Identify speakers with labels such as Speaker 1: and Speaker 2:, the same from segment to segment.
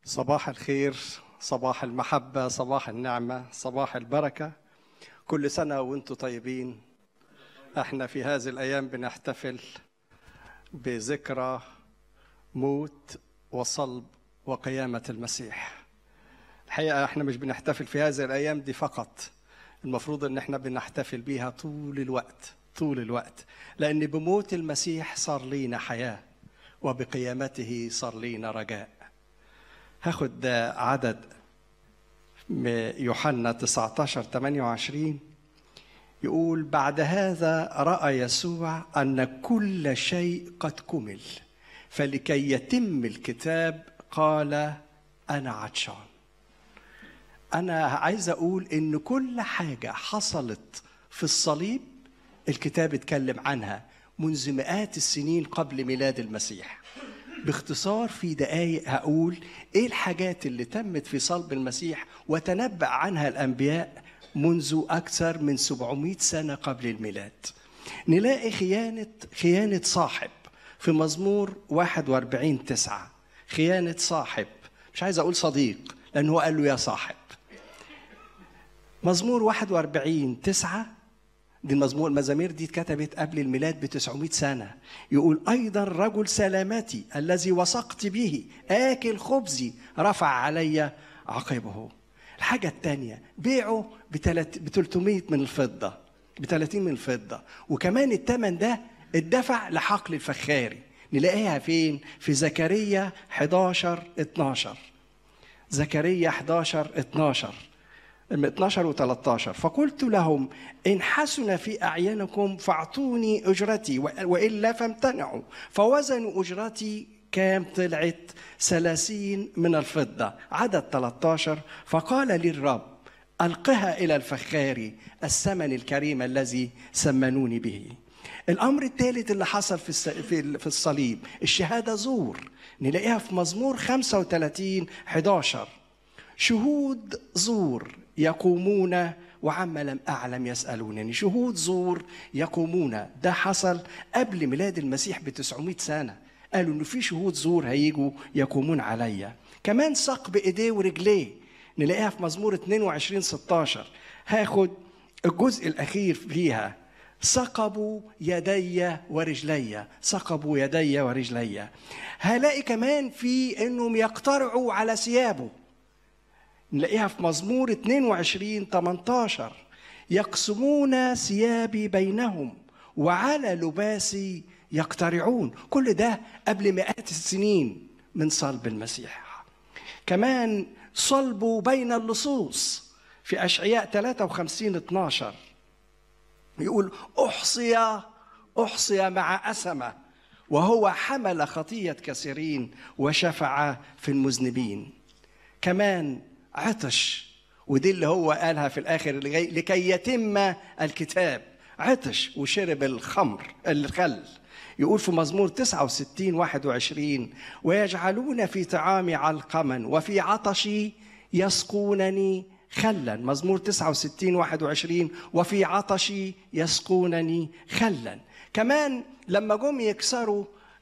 Speaker 1: صباح الخير صباح المحبة صباح النعمة صباح البركة كل سنة وانتم طيبين احنا في هذه الأيام بنحتفل بذكرى موت وصلب وقيامة المسيح الحقيقة احنا مش بنحتفل في هذه الأيام دي فقط المفروض ان احنا بنحتفل بيها طول الوقت طول الوقت لأن بموت المسيح صار لينا حياة وبقيامته صار لينا رجاء هاخد عدد يوحنا 19 28 يقول بعد هذا راى يسوع ان كل شيء قد كمل فلكي يتم الكتاب قال انا عطشان انا عايز اقول ان كل حاجه حصلت في الصليب الكتاب اتكلم عنها منذ مئات السنين قبل ميلاد المسيح باختصار في دقايق هقول ايه الحاجات اللي تمت في صلب المسيح وتنبأ عنها الانبياء منذ اكثر من 700 سنه قبل الميلاد. نلاقي خيانه خيانه صاحب في مزمور 41 9 خيانه صاحب مش عايز اقول صديق لانه هو قال له يا صاحب. مزمور 41 9 دي المزمور المزامير دي اتكتبت قبل الميلاد ب 900 سنة يقول أيضا رجل سلامتي الذي وثقت به آكل خبزي رفع علي عقبه الحاجة الثانية بيعه ب 300 من الفضة ب 30 من الفضة وكمان الثمن ده اتدفع لحقل الفخاري نلاقيها فين؟ في زكريا 11 12 زكريا 11 12 12 و 13 فقلت لهم إن حسن في أعينكم فاعطوني أجرتي وإلا فامتنعوا فوزنوا أجرتي كام طلعت ثلاثين من الفضة عدد 13 فقال لي الرب ألقها إلى الفخار الثمن الكريم الذي سمنوني به الأمر الثالث اللي حصل في في الصليب الشهادة زور نلاقيها في مزمور 35 11 شهود زور يقومون وعما لم أعلم يسألونني شهود زور يقومون ده حصل قبل ميلاد المسيح ب 900 سنة قالوا إنه في شهود زور هيجوا يقومون عليا كمان ساق بإيديه ورجليه نلاقيها في مزمور 22 16 هاخد الجزء الأخير فيها ثقبوا يدي ورجلي ثقبوا يدي ورجلي هلاقي كمان في انهم يقترعوا على ثيابه نلاقيها في مزمور 22 18 يقسمون ثيابي بينهم وعلى لباسي يقترعون كل ده قبل مئات السنين من صلب المسيح كمان صلبوا بين اللصوص في أشعياء 53 12 يقول أحصي أحصي مع أسمة وهو حمل خطية كثيرين وشفع في المذنبين كمان عطش ودي اللي هو قالها في الاخر لكي يتم الكتاب عطش وشرب الخمر الخل يقول في مزمور 69 21 ويجعلون في طعامي علقما وفي عطشي يسقونني خلا مزمور 69 21 وفي عطشي يسقونني خلا كمان لما جم يكسروا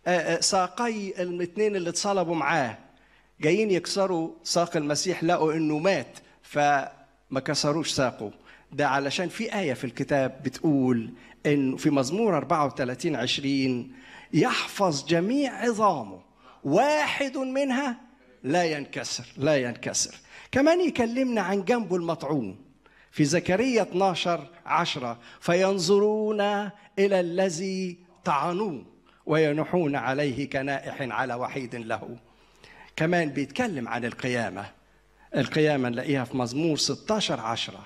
Speaker 1: ساقي الاثنين اللي اتصلبوا معاه جايين يكسروا ساق المسيح لقوا انه مات فما كسروش ساقه ده علشان في آية في الكتاب بتقول إن في مزمور 34 20 يحفظ جميع عظامه واحد منها لا ينكسر لا ينكسر كمان يكلمنا عن جنبه المطعون في زكريا 12 10 فينظرون إلى الذي طعنوه وينحون عليه كنائح على وحيد له كمان بيتكلم عن القيامة القيامة نلاقيها في مزمور 16 عشرة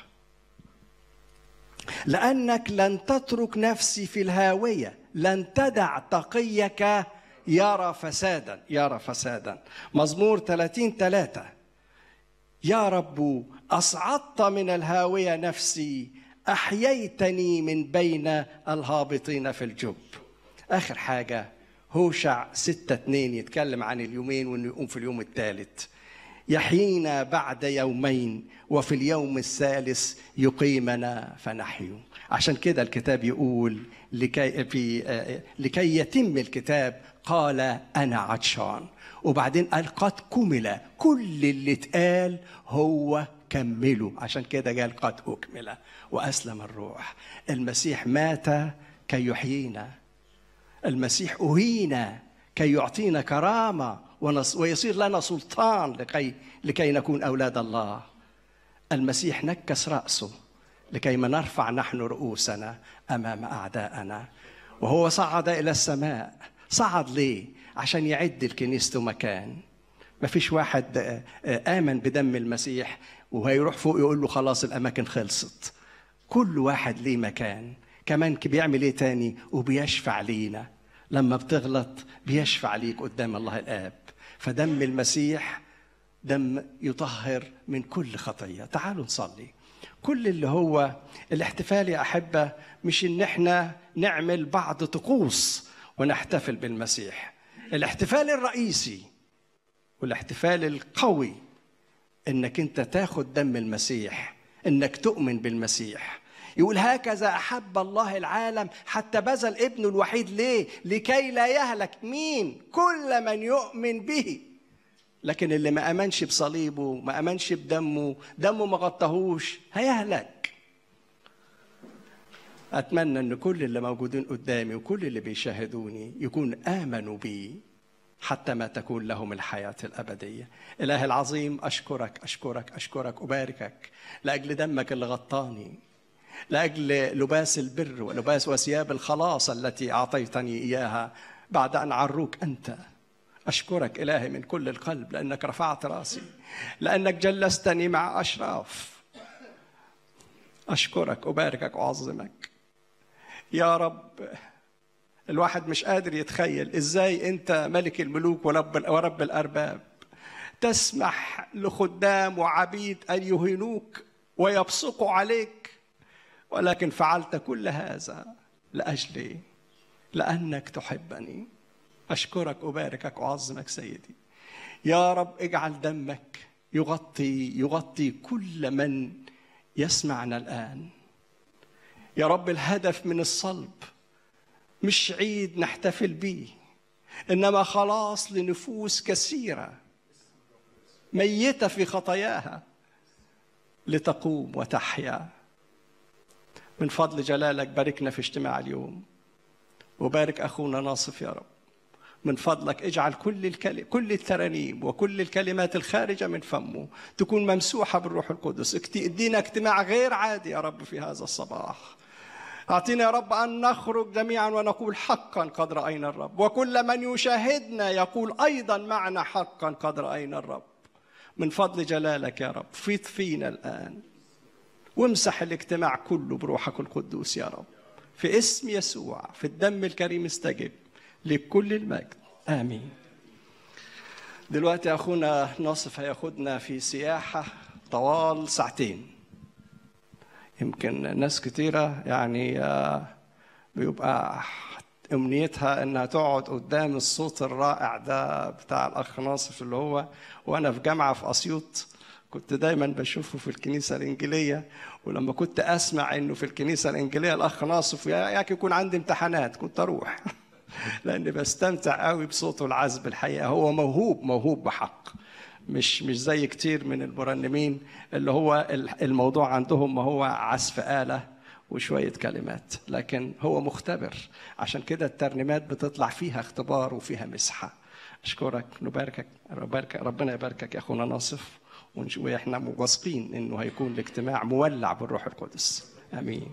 Speaker 1: لأنك لن تترك نفسي في الهاوية لن تدع تقيك يرى فسادا يرى فسادا مزمور 30 ثلاثة يا رب أصعدت من الهاوية نفسي أحييتني من بين الهابطين في الجب آخر حاجة هوشع ستة اتنين يتكلم عن اليومين وانه يقوم في اليوم الثالث يحيينا بعد يومين وفي اليوم الثالث يقيمنا فنحيو عشان كده الكتاب يقول لكي في لكي يتم الكتاب قال انا عطشان وبعدين قال قد كمل كل اللي اتقال هو كمله عشان كده قال قد اكمل واسلم الروح المسيح مات كي يحيينا المسيح اهين كي يعطينا كرامه ونص- ويصير لنا سلطان لكي لكي نكون اولاد الله المسيح نكس راسه لكي ما نرفع نحن رؤوسنا امام اعدائنا وهو صعد الى السماء صعد ليه عشان يعد لكنيسته مكان ما فيش واحد آه، آه، امن بدم المسيح وهيروح فوق يقول له خلاص الاماكن خلصت كل واحد ليه مكان كمان ك- بيعمل ايه تاني وبيشفع لينا لما بتغلط بيشفع ليك قدام الله الاب فدم المسيح دم يطهر من كل خطيه تعالوا نصلي كل اللي هو الاحتفال يا احبه مش ان احنا نعمل بعض طقوس ونحتفل بالمسيح الاحتفال الرئيسي والاحتفال القوي انك انت تاخد دم المسيح انك تؤمن بالمسيح يقول هكذا احب الله العالم حتى بذل ابنه الوحيد ليه لكي لا يهلك مين كل من يؤمن به لكن اللي ما امنش بصليبه ما امنش بدمه دمه ما غطاهوش هيهلك اتمنى ان كل اللي موجودين قدامي وكل اللي بيشاهدوني يكون امنوا بي حتى ما تكون لهم الحياه الابديه اله العظيم اشكرك اشكرك اشكرك اباركك لاجل دمك اللي غطاني لاجل لباس البر ولباس وثياب الخلاص التي اعطيتني اياها بعد ان عروك انت اشكرك الهي من كل القلب لانك رفعت راسي لانك جلستني مع اشراف اشكرك اباركك واعظمك يا رب الواحد مش قادر يتخيل ازاي انت ملك الملوك ورب ورب الارباب تسمح لخدام وعبيد ان يهينوك ويبصقوا عليك ولكن فعلت كل هذا لاجلي لانك تحبني اشكرك اباركك واعظمك سيدي يا رب اجعل دمك يغطي يغطي كل من يسمعنا الان يا رب الهدف من الصلب مش عيد نحتفل به انما خلاص لنفوس كثيره ميته في خطاياها لتقوم وتحيا من فضل جلالك باركنا في اجتماع اليوم وبارك اخونا ناصف يا رب من فضلك اجعل كل الكلم كل الترانيم وكل الكلمات الخارجه من فمه تكون ممسوحه بالروح القدس اكت- ادينا اجتماع غير عادي يا رب في هذا الصباح اعطينا يا رب ان نخرج جميعا ونقول حقا قد راينا الرب وكل من يشاهدنا يقول ايضا معنا حقا قد راينا الرب من فضل جلالك يا رب فيض فينا الان وامسح الاجتماع كله بروحك القدوس يا رب في اسم يسوع في الدم الكريم استجب لكل المجد امين دلوقتي اخونا ناصف هياخدنا في سياحه طوال ساعتين يمكن ناس كتيره يعني آه، بيبقى امنيتها انها تقعد قدام الصوت الرائع ده بتاع الاخ ناصف اللي هو وانا في جامعه في اسيوط كنت دايما بشوفه في الكنيسه الانجيليه ولما كنت اسمع انه في الكنيسه الانجيليه الاخ ناصف يا ياك يكون عندي امتحانات كنت اروح لاني بستمتع قوي بصوته العذب الحقيقه هو موهوب موهوب بحق مش مش زي كتير من المرنمين اللي هو الموضوع عندهم ما هو عزف آلة وشوية كلمات لكن هو مختبر عشان كده الترنيمات بتطلع فيها اختبار وفيها مسحة أشكرك نباركك ربارك ربنا يباركك يا أخونا ناصف ونش- وإحنا واثقين إنه هيكون الاجتماع مولع بالروح القدس آمين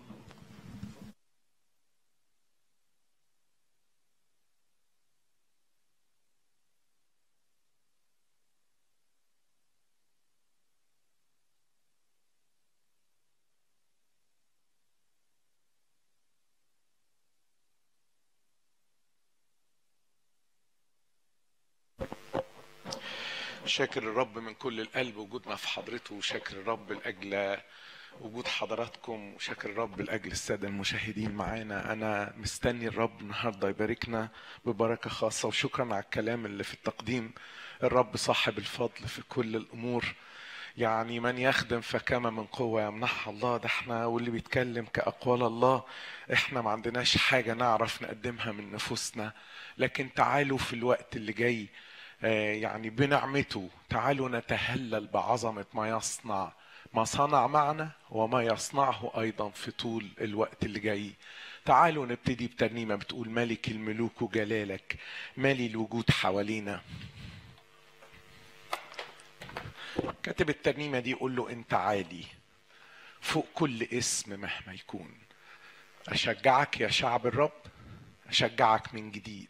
Speaker 2: شاكر الرب من كل القلب وجودنا في حضرته وشاكر الرب لاجل وجود حضراتكم وشاكر الرب لاجل الساده المشاهدين معانا انا مستني الرب النهارده يباركنا ببركه خاصه وشكرا على الكلام اللي في التقديم الرب صاحب الفضل في كل الامور يعني من يخدم فكما من قوة يمنحها الله ده احنا واللي بيتكلم كأقوال الله احنا ما عندناش حاجة نعرف نقدمها من نفوسنا لكن تعالوا في الوقت اللي جاي آه، يعني بنعمته تعالوا نتهلل بعظمة ما يصنع ما صنع معنا وما يصنعه أيضا في طول الوقت اللي جاي تعالوا نبتدي بترنيمة بتقول ملك الملوك وجلالك مالي الوجود حوالينا كاتب الترنيمة دي يقول له أنت عالي فوق كل اسم مهما يكون أشجعك يا شعب الرب أشجعك من جديد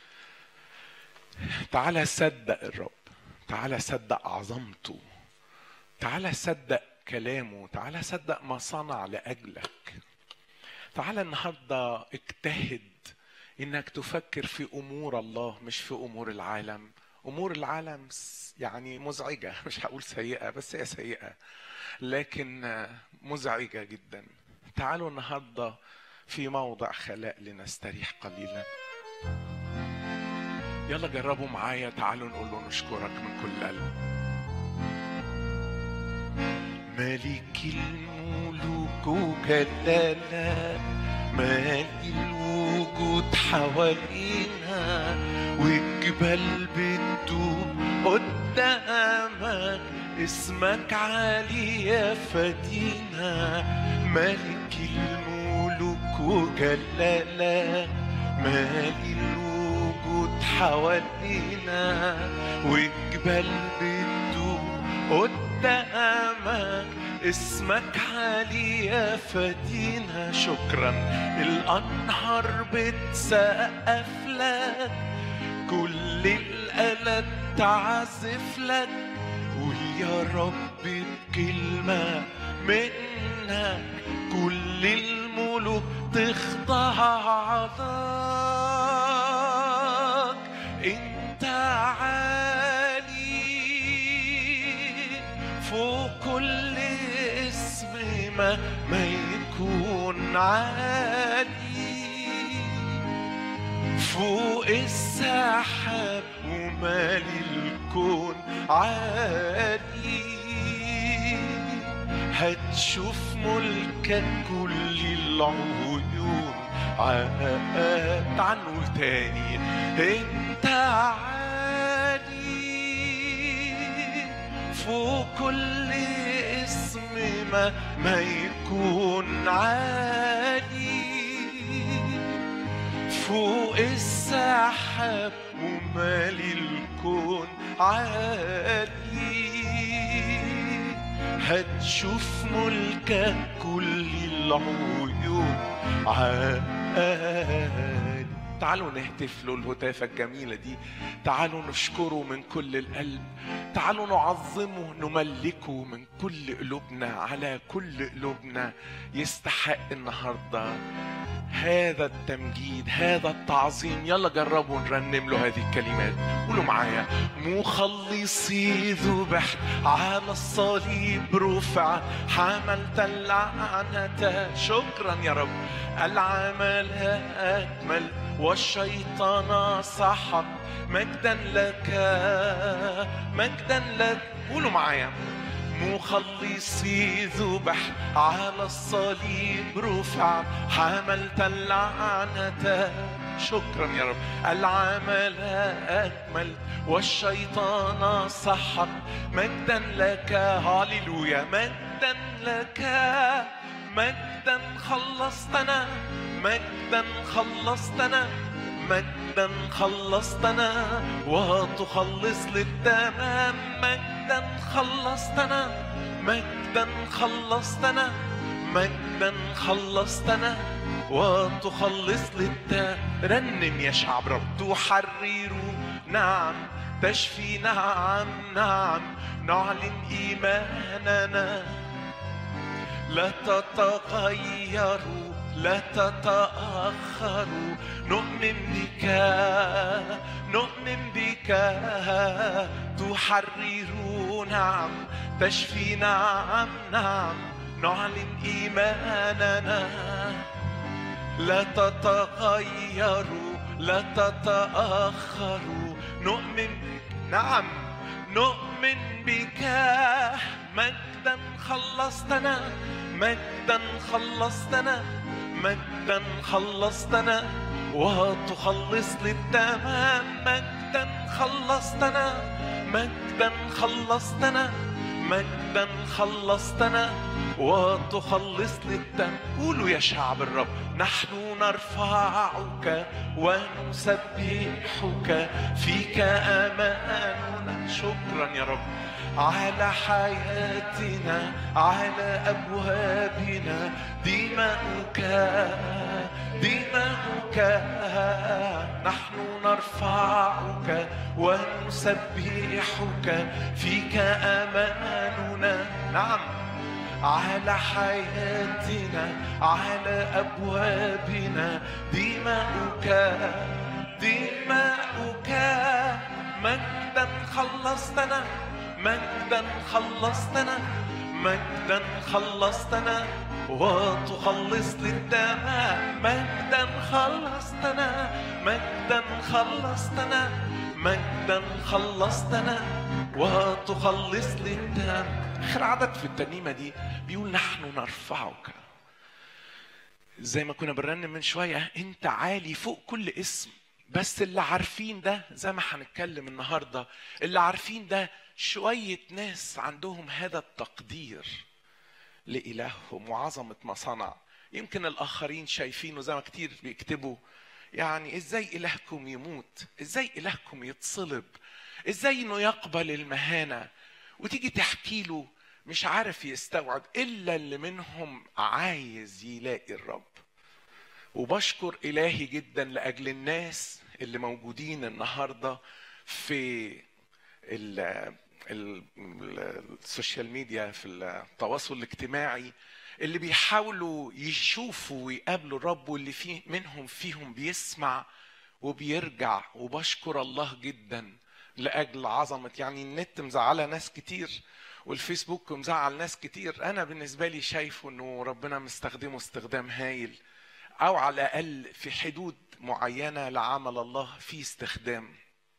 Speaker 2: تعالى صدق الرب تعالى صدق عظمته تعالى صدق كلامه تعالى صدق ما صنع لأجلك تعالى النهارده اجتهد انك تفكر في امور الله مش في امور العالم امور العالم س- يعني مزعجه مش هقول سيئه بس هي سيئه لكن آه، مزعجه جدا تعالوا النهارده في موضع خلاء لنستريح قليلا يلا جربوا معايا تعالوا نقول له نشكرك من كل قلب ملك الملوك وجلالك مالي الوجود حوالينا والجبال بتدوب قدامك اسمك عالي يا فدينا ملك الملوك وجلالك مالي الوجود حوالينا والجبال بتدوب قدامك اسمك عالي يا فدينا شكرا الانهار بتسقف لك كل الآلات تعزف لك قول يا رب بكلمة منك كل الملوك تخضع لك انت عالي فوق كل اسم ما ما يكون عالي فوق السحاب ومالي الكون عالي هتشوف ملكك كل العيون عاد تعال نقول تاني انت عالي فوق كل اسم ما ما يكون عالي فوق السحاب ومالي الكون عالي هتشوف ملكك كل العيون عالي تعالوا نهتف له الهتافة الجميلة دي تعالوا نشكره من كل القلب تعالوا نعظمه نملكه من كل قلوبنا على كل قلوبنا يستحق النهارده هذا التمجيد هذا التعظيم يلا جربوا نرنم له هذه الكلمات قولوا معايا مخلصي ذبح على الصليب رفع حملت اللعنة شكرا يا رب العمل أكمل والشيطان سحق مجدا لك مجدا لك قولوا معايا مخلصي ذبح على الصليب رفع حملت اللعنة شكرا يا رب العمل أكمل والشيطان سحق مجدا لك هاليلويا مجدا لك مجدا خلصتنا مجدا خلصتنا مجدا خلصتنا وتخلص للتمام مجدا خلصتنا مجدا خلصتنا مجدا خلصتنا وتخلص للتمام رنم يا شعب رب تحرر نعم تشفي نعم نعم نعلن إيماننا لا تتغيروا لا تتأخروا نؤمن بك نؤمن بك تحرر نعم تشفي نعم نعم نعلن إيماننا لا تتغيروا لا تتأخروا نؤمن نعم نؤمن بك مجدا خلصتنا مجدا خلصتنا مجدا خلصتنا وتخلص للتمام مجدا خلصتنا مجدا خلصتنا مجدا خلصتنا وتخلص للتم قولوا يا شعب الرب نحن نرفعك ونسبحك فيك اماننا شكرا يا رب على حياتنا على ابوابنا دماؤك دماؤك نحن نرفعك ونسبحك فيك اماننا نعم على حياتنا على ابوابنا دماؤك دماؤك مجدا خلصتنا مجدا خلصتنا مجدا خلصتنا وتخلص للدماء مجدا خلصتنا مجدا خلصتنا مجدا خلصتنا وتخلص للدم اخر عدد في الترنيمه دي بيقول نحن نرفعك زي ما كنا بنرنم من شويه انت عالي فوق كل اسم بس اللي عارفين ده زي ما هنتكلم النهارده اللي عارفين ده شويه ناس عندهم هذا التقدير لإلههم وعظمة ما صنع يمكن الآخرين شايفينه زي ما كتير بيكتبوا يعني ازاي إلهكم يموت ازاي إلهكم يتصلب ازاي انه يقبل المهانة وتيجي تحكي له مش عارف يستوعب إلا اللي منهم عايز يلاقي الرب وبشكر إلهي جدا لأجل الناس اللي موجودين النهاردة في ال ال- السوشيال ميديا في التواصل الاجتماعي اللي بيحاولوا يشوفوا ويقابلوا الرب واللي فيه منهم فيهم بيسمع وبيرجع وبشكر الله جدا لاجل عظمه يعني النت مزعله ناس كتير والفيسبوك مزعل ناس كتير انا بالنسبه لي شايفه انه ربنا مستخدمه استخدام هايل او على الاقل في حدود معينه لعمل الله في استخدام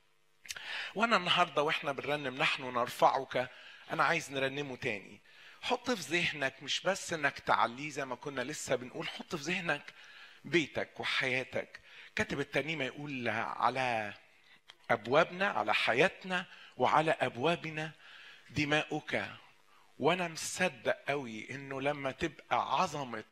Speaker 2: وانا النهارده واحنا بنرنم نحن نرفعك انا عايز نرنمه تاني حط في ذهنك مش بس انك تعليه زي ما كنا لسه بنقول حط في ذهنك بيتك وحياتك كاتب الترنيمه يقول على ابوابنا على حياتنا وعلى ابوابنا دماؤك وانا مصدق قوي انه لما تبقى عظمه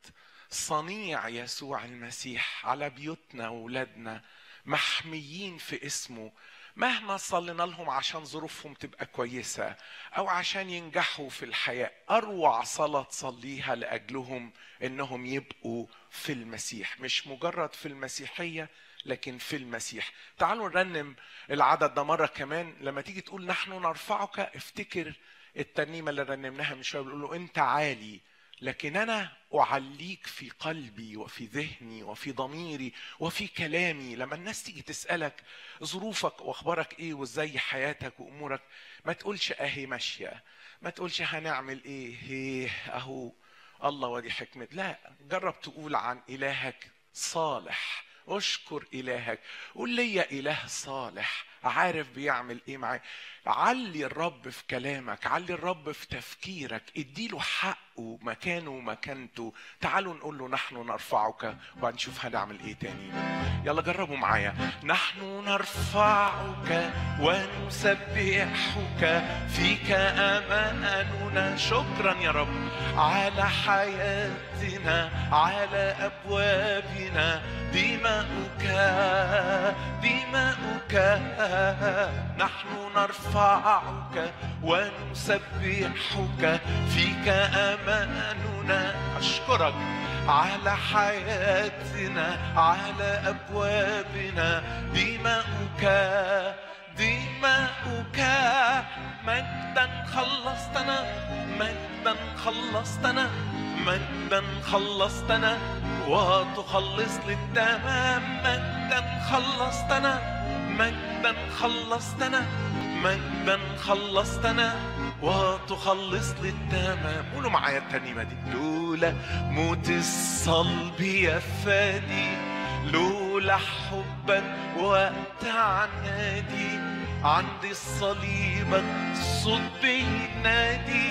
Speaker 2: صنيع يسوع المسيح على بيوتنا واولادنا محميين في اسمه مهما صلينا لهم عشان ظروفهم تبقى كويسة أو عشان ينجحوا في الحياة أروع صلاة تصليها لأجلهم إنهم يبقوا في المسيح مش مجرد في المسيحية لكن في المسيح تعالوا نرنم العدد ده مرة كمان لما تيجي تقول نحن نرفعك افتكر الترنيمة اللي رنمناها من شوية بيقول له أنت عالي لكن أنا أعليك في قلبي وفي ذهني وفي ضميري وفي كلامي لما الناس تيجي تسألك ظروفك وأخبارك إيه وإزاي حياتك وأمورك ما تقولش أهي ماشية ما تقولش هنعمل إيه هيه أهو الله ودي حكمة لا جرب تقول عن إلهك صالح اشكر إلهك قول لي إله صالح عارف بيعمل ايه معاك علي الرب في كلامك علي الرب في تفكيرك اديله حقه مكانه ومكانته تعالوا نقول له نحن نرفعك وبعد نشوف هنعمل ايه تاني يلا جربوا معايا نحن نرفعك ونسبحك فيك اماننا شكرا يا رب على حياتنا على ابوابنا دماؤك دماؤك نحن نرفعك ونسبحك فيك اماننا اشكرك على حياتنا على ابوابنا دماؤك دماؤك مجدا خلصتنا مجدا خلصتنا مجدا خلصتنا وتخلص للتمام مجدا خلصتنا مجدا خلصتنا مجدا خلصتنا وتخلص للتمام قولوا معايا الترنيمه دي لولا موت الصلب يا فادي لولا حبك وقت عنادي عند الصليب الصوت بينادي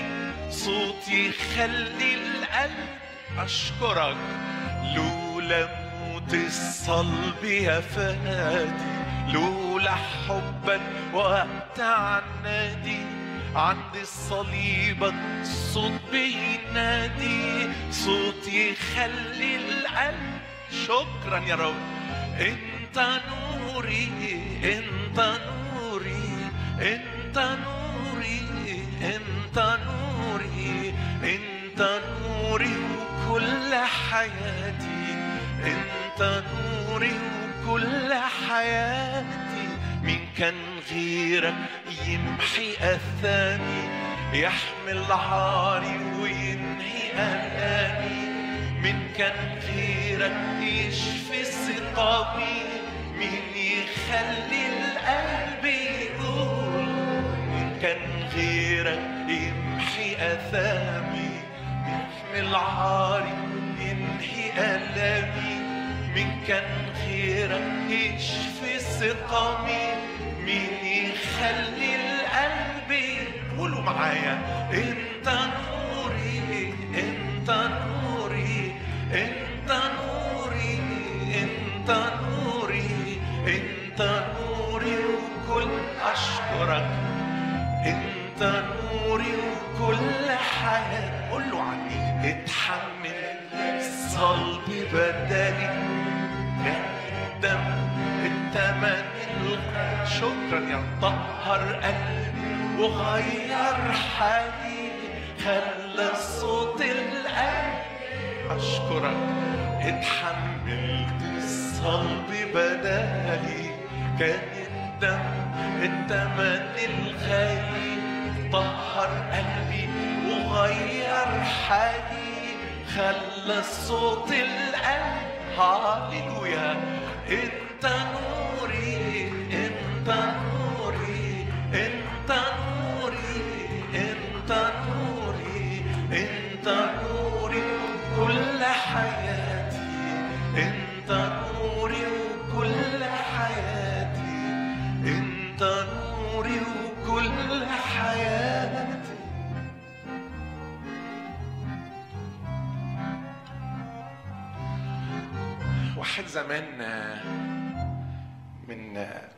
Speaker 2: صوت يخلي القلب أشكرك لولا موت الصلب يا فادي لولا حبك وقت عنادي عند صليبك صوت بينادي صوت يخلي القلب شكرا يا رب انت نوري انت نوري انت نوري انت نوري انت نوري وكل حياتي انت نوري وكل حياتي مين كان غيرك يمحي اثامي يحمل عاري وينهي الامي من كان غيرك يشفي سقامي مين يخلي القلب يقول من كان غيرك يمحي اثامي يحمل عاري ينهي الامي من كان غيرك يشفي سقامي مين يخلي القلب قولوا معايا انت نوري انت نوري انت نوري انت نوري انت نوري وكل اشكرك انت نوري وكل حياة قول له عني اتحمل صلبي بدالي الدم التمن الغ- شكرا يا رب. طهر قلبي وغير حالي خلى صوت القلب أشكرك اتحملت الصلب بدالي كان الدم التمن الغالي طهر قلبي وغير حالي خلى صوت القلب هاليلويا انت نوري انت نوري انت نوري انت نوري انت نوري وكل حياتي انت نوري وكل حياتي انت نوري وكل حياتي واحد زمان آه، من آه،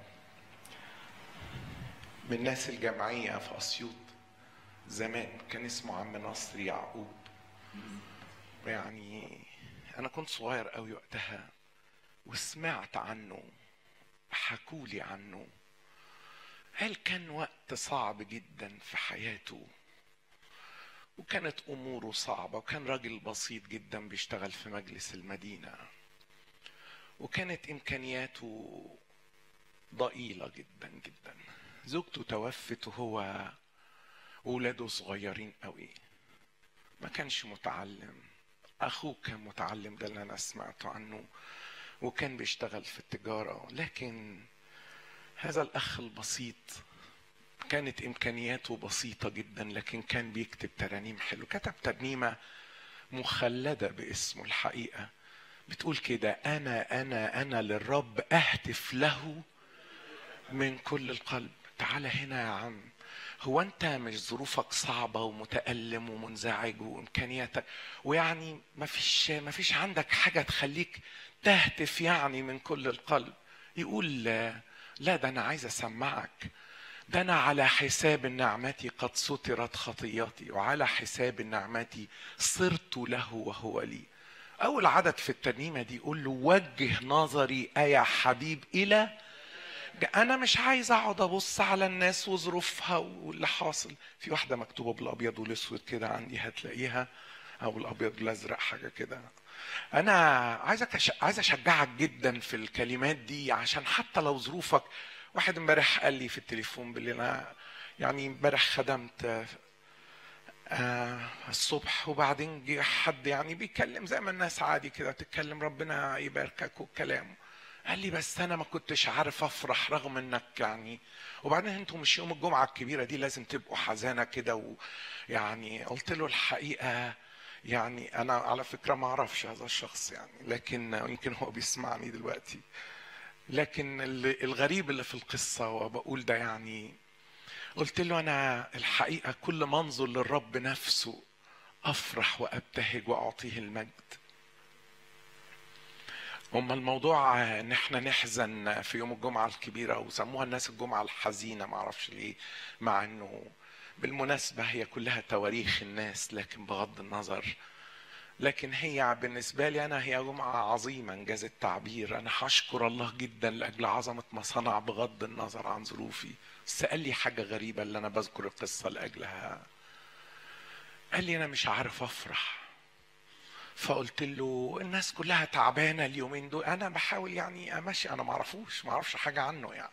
Speaker 2: من الناس الجمعية في أسيوط زمان كان اسمه عم نصر يعقوب يعني أنا كنت صغير قوي وقتها وسمعت عنه حكولي عنه قال كان وقت صعب جدا في حياته وكانت أموره صعبة وكان راجل بسيط جدا بيشتغل في مجلس المدينة وكانت إمكانياته ضئيلة جدا جدا زوجته توفت وهو وولاده صغيرين قوي ما كانش متعلم أخوه كان متعلم ده اللي أنا سمعته عنه وكان بيشتغل في التجارة لكن هذا الأخ البسيط كانت إمكانياته بسيطة جدا لكن كان بيكتب ترانيم حلو كتب ترنيمة مخلدة باسمه الحقيقة بتقول كده أنا أنا أنا للرب أهتف له من كل القلب تعال هنا يا عم هو انت مش ظروفك صعبة ومتألم ومنزعج وامكانياتك ويعني ما فيش ما فيش عندك حاجة تخليك تهتف يعني من كل القلب يقول لا ده انا عايز اسمعك ده انا على حساب النعمة قد سترت خطياتي وعلى حساب النعمة صرت له وهو لي اول عدد في الترنيمة دي يقول له وجه نظري يا حبيب الى انا مش عايز اقعد ابص على الناس وظروفها واللي حاصل في واحده مكتوبه بالابيض والاسود كده عندي هتلاقيها او الابيض والازرق حاجه كده انا عايزك أش... عايز اشجعك جدا في الكلمات دي عشان حتى لو ظروفك واحد امبارح قال لي في التليفون بالليل انا يعني امبارح خدمت آه الصبح وبعدين جه حد يعني بيتكلم زي ما الناس عادي كده تتكلم ربنا يباركك والكلام قال لي بس انا ما كنتش عارف افرح رغم انك يعني وبعدين انتوا مش يوم الجمعه الكبيره دي لازم تبقوا حزانه كده ويعني قلت له الحقيقه يعني انا على فكره ما اعرفش هذا الشخص يعني لكن يمكن هو بيسمعني دلوقتي لكن الغريب اللي في القصه وبقول ده يعني قلت له انا الحقيقه كل ما انظر للرب نفسه افرح وابتهج واعطيه المجد هما الموضوع ان احنا نحزن في يوم الجمعه الكبيره وسموها الناس الجمعه الحزينه ما اعرفش ليه مع انه بالمناسبه هي كلها تواريخ الناس لكن بغض النظر لكن هي بالنسبه لي انا هي جمعه عظيمه انجاز التعبير انا هشكر الله جدا لاجل عظمه ما صنع بغض النظر عن ظروفي بس قال لي حاجه غريبه اللي انا بذكر القصه لاجلها قال لي انا مش عارف افرح فقلت له الناس كلها تعبانه اليومين دول انا بحاول يعني امشي انا ما اعرفوش ما اعرفش حاجه عنه يعني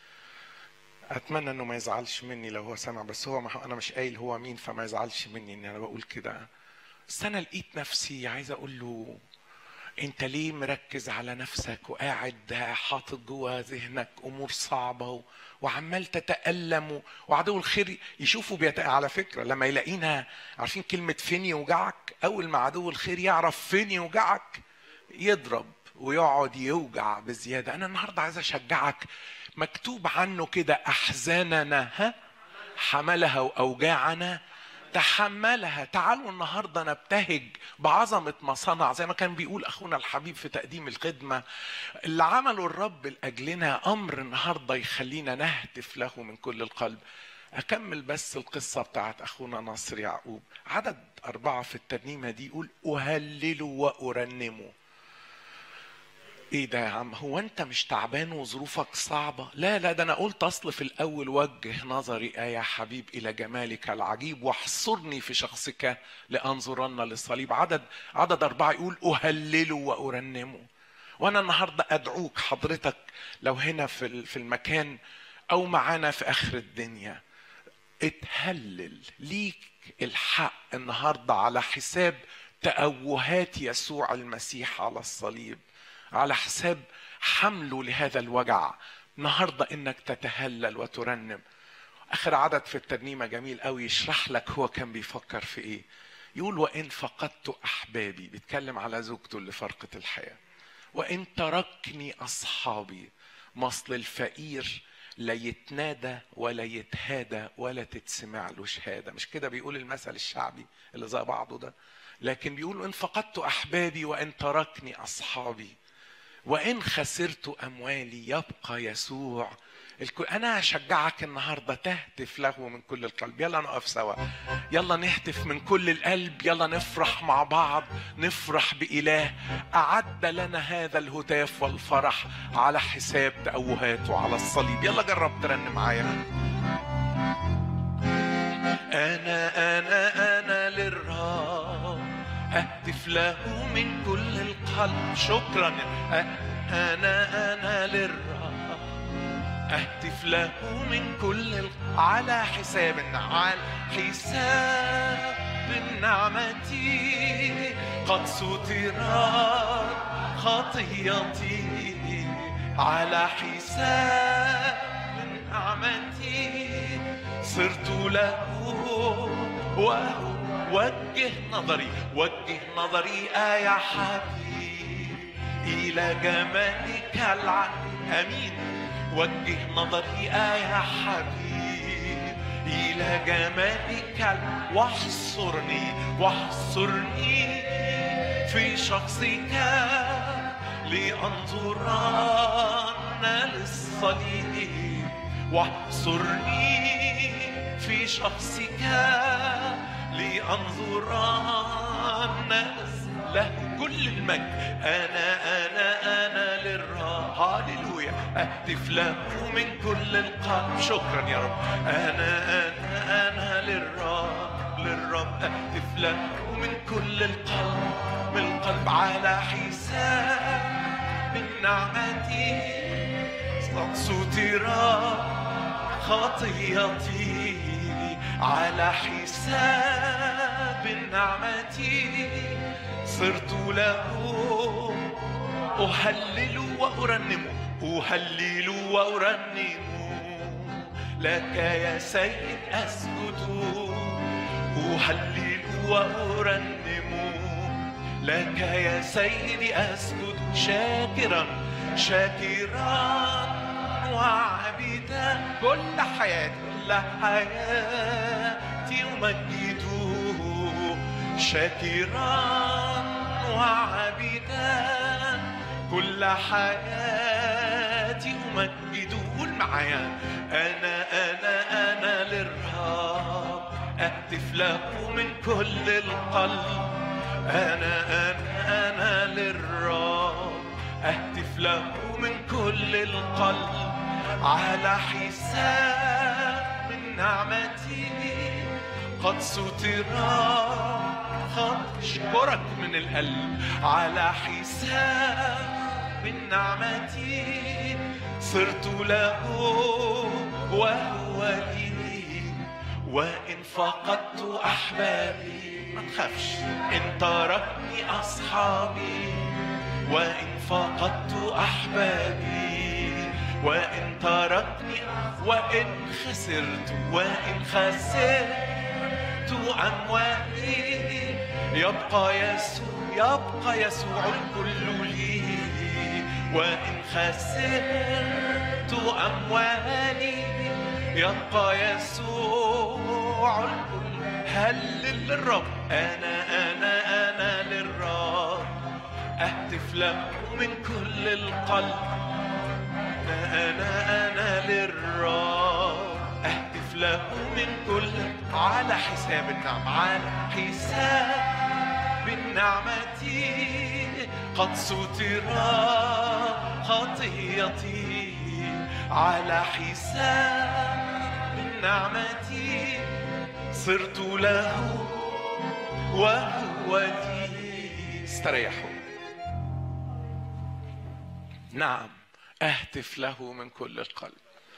Speaker 2: اتمنى انه ما يزعلش مني لو هو سمع بس هو ما انا مش قايل هو مين فما يزعلش مني ان انا بقول كده بس انا لقيت نفسي عايز اقول له انت ليه مركز على نفسك وقاعد حاطط جوه ذهنك امور صعبه و... وعمال تتألم وعدو الخير يشوفوا بيت... على فكره لما يلاقينا عارفين كلمه فين يوجعك اول ما عدو الخير يعرف فين يوجعك يضرب ويقعد يوجع بزياده انا النهارده عايز اشجعك مكتوب عنه كده احزاننا ها حملها واوجاعنا تحملها تعالوا النهارده نبتهج بعظمه ما صنع زي ما كان بيقول اخونا الحبيب في تقديم الخدمه اللي عمله الرب لاجلنا امر النهارده يخلينا نهتف له من كل القلب اكمل بس القصه بتاعت اخونا ناصر يعقوب عدد اربعه في الترنيمه دي يقول اهلل وارنمه ايه ده يا عم هو انت مش تعبان وظروفك صعبه لا لا ده انا قلت اصل في الاول وجه نظري آه يا حبيب الى جمالك العجيب واحصرني في شخصك لانظرن للصليب عدد عدد اربعه يقول اهلله وارنمه وانا النهارده ادعوك حضرتك لو هنا في في المكان او معانا في اخر الدنيا اتهلل ليك الحق النهارده على حساب تأوهات يسوع المسيح على الصليب على حساب حمله لهذا الوجع النهارده انك تتهلل وترنم اخر عدد في الترنيمه جميل قوي يشرح لك هو كان بيفكر في ايه يقول وان فقدت احبابي بيتكلم على زوجته اللي فرقت الحياه وان تركني اصحابي مصل الفقير لا يتنادى ولا يتهادى ولا تتسمع له شهاده مش كده بيقول المثل الشعبي اللي زي بعضه ده لكن بيقول ان فقدت احبابي وان تركني اصحابي وان خسرت اموالي يبقى يسوع الكل انا اشجعك النهارده تهتف له من كل القلب يلا نقف سوا يلا نهتف من كل القلب يلا نفرح مع بعض نفرح باله اعد لنا هذا الهتاف والفرح على حساب تأوهاته على الصليب يلا جرب ترنم معايا انا انا انا للرب اهتف له من كل القلب شكرا انا انا للرب اهتف له من كل القلب على حساب على حساب النعمة قد سترت خطيتي على حساب النعمة صرت له ووجه نظري وجه نظري آه يا حبيب إلى جمالك العلي أمين وجه نظري آه يا حبيب إلى جمالك العلي واحصرني واحصرني في شخصك لأنظرن للصليب واحصرني في شخصك لأنظرن له كل المجد أنا أنا أنا للرب هاليلويا أهتف له من كل القلب شكرا يا رب أنا أنا أنا للرب للرب أهتف له من كل القلب من القلب على حساب النعمة قد سترت خطيتي على حساب النعمة صرت له أهلل وأرنم أهلل وأرنم لك يا سيد أسجد أهلل وأرنم لك يا سيدي أسجد شاكرا شاكرا وعبيدا كل حياتي كل حياتي أمجده شاكرا وعبيدا كل حياتي أمجده قول معايا أنا أنا أنا للرب أهتف له من كل القلب أنا أنا أنا للرب أهتف له من كل القلب على حساب من نعمتي قد سترا قد أشكرك من القلب على حساب من نعمتي صرت له وهو لي وإن فقدت أحبابي ما تخافش إن تركني أصحابي وإن فقدت أحبابي وإن تركني وإن خسرت وإن خسرت أموالي يبقى يسوع يبقى يسوع الكل لي وإن خسرت أموالي يبقى يسوع الكل هلل للرب أنا أنا أنا للرب أهتف له من كل القلب أنا أنا أنا للرب أهتف له من كل على حساب النعم على حساب النعمة قد سترا خطيتي على حساب النعمة صرت له وهو لي استريحوا نعم اهتف له من كل القلب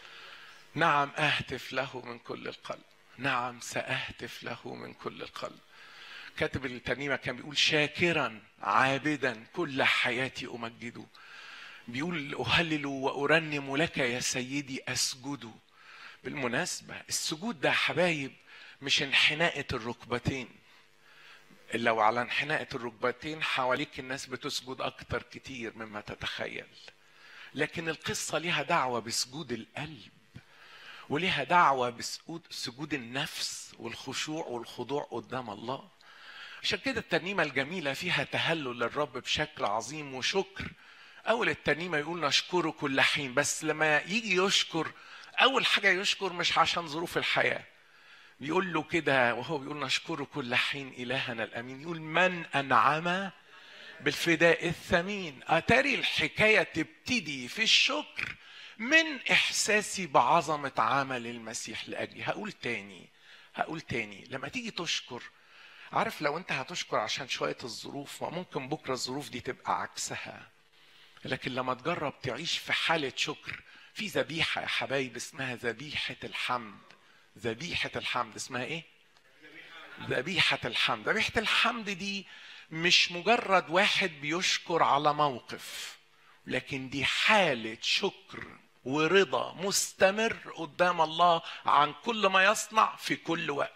Speaker 2: نعم اهتف له من كل القلب نعم ساهتف له من كل القلب كاتب الترنيمه كان بيقول شاكرا عابدا كل حياتي امجده بيقول اهلل وارنم لك يا سيدي اسجد بالمناسبه السجود ده حبايب مش انحناءة الركبتين لو على انحناءة الركبتين حواليك الناس بتسجد أكتر كتير مما تتخيل لكن القصة ليها دعوة بسجود القلب وليها دعوة بسجود سجود النفس والخشوع والخضوع قدام الله عشان كده الترنيمة الجميلة فيها تهلل للرب بشكل عظيم وشكر أول الترنيمة يقول نشكره كل حين بس لما يجي يشكر أول حاجة يشكر مش عشان ظروف الحياة بيقول له كده وهو بيقول نشكره كل حين إلهنا الأمين يقول من أنعم بالفداء الثمين أتاري الحكاية تبتدي في الشكر من إحساسي بعظمة عمل المسيح لأجلي هقول تاني هقول تاني لما تيجي تشكر عارف لو انت هتشكر عشان شوية الظروف وممكن بكرة الظروف دي تبقى عكسها لكن لما تجرب تعيش في حالة شكر في ذبيحة يا حبايب اسمها ذبيحة الحمد ذبيحة الحمد اسمها ايه؟ ذبيحة الحمد ذبيحة الحمد دي مش مجرد واحد بيشكر على موقف لكن دي حالة شكر ورضا مستمر قدام الله عن كل ما يصنع في كل وقت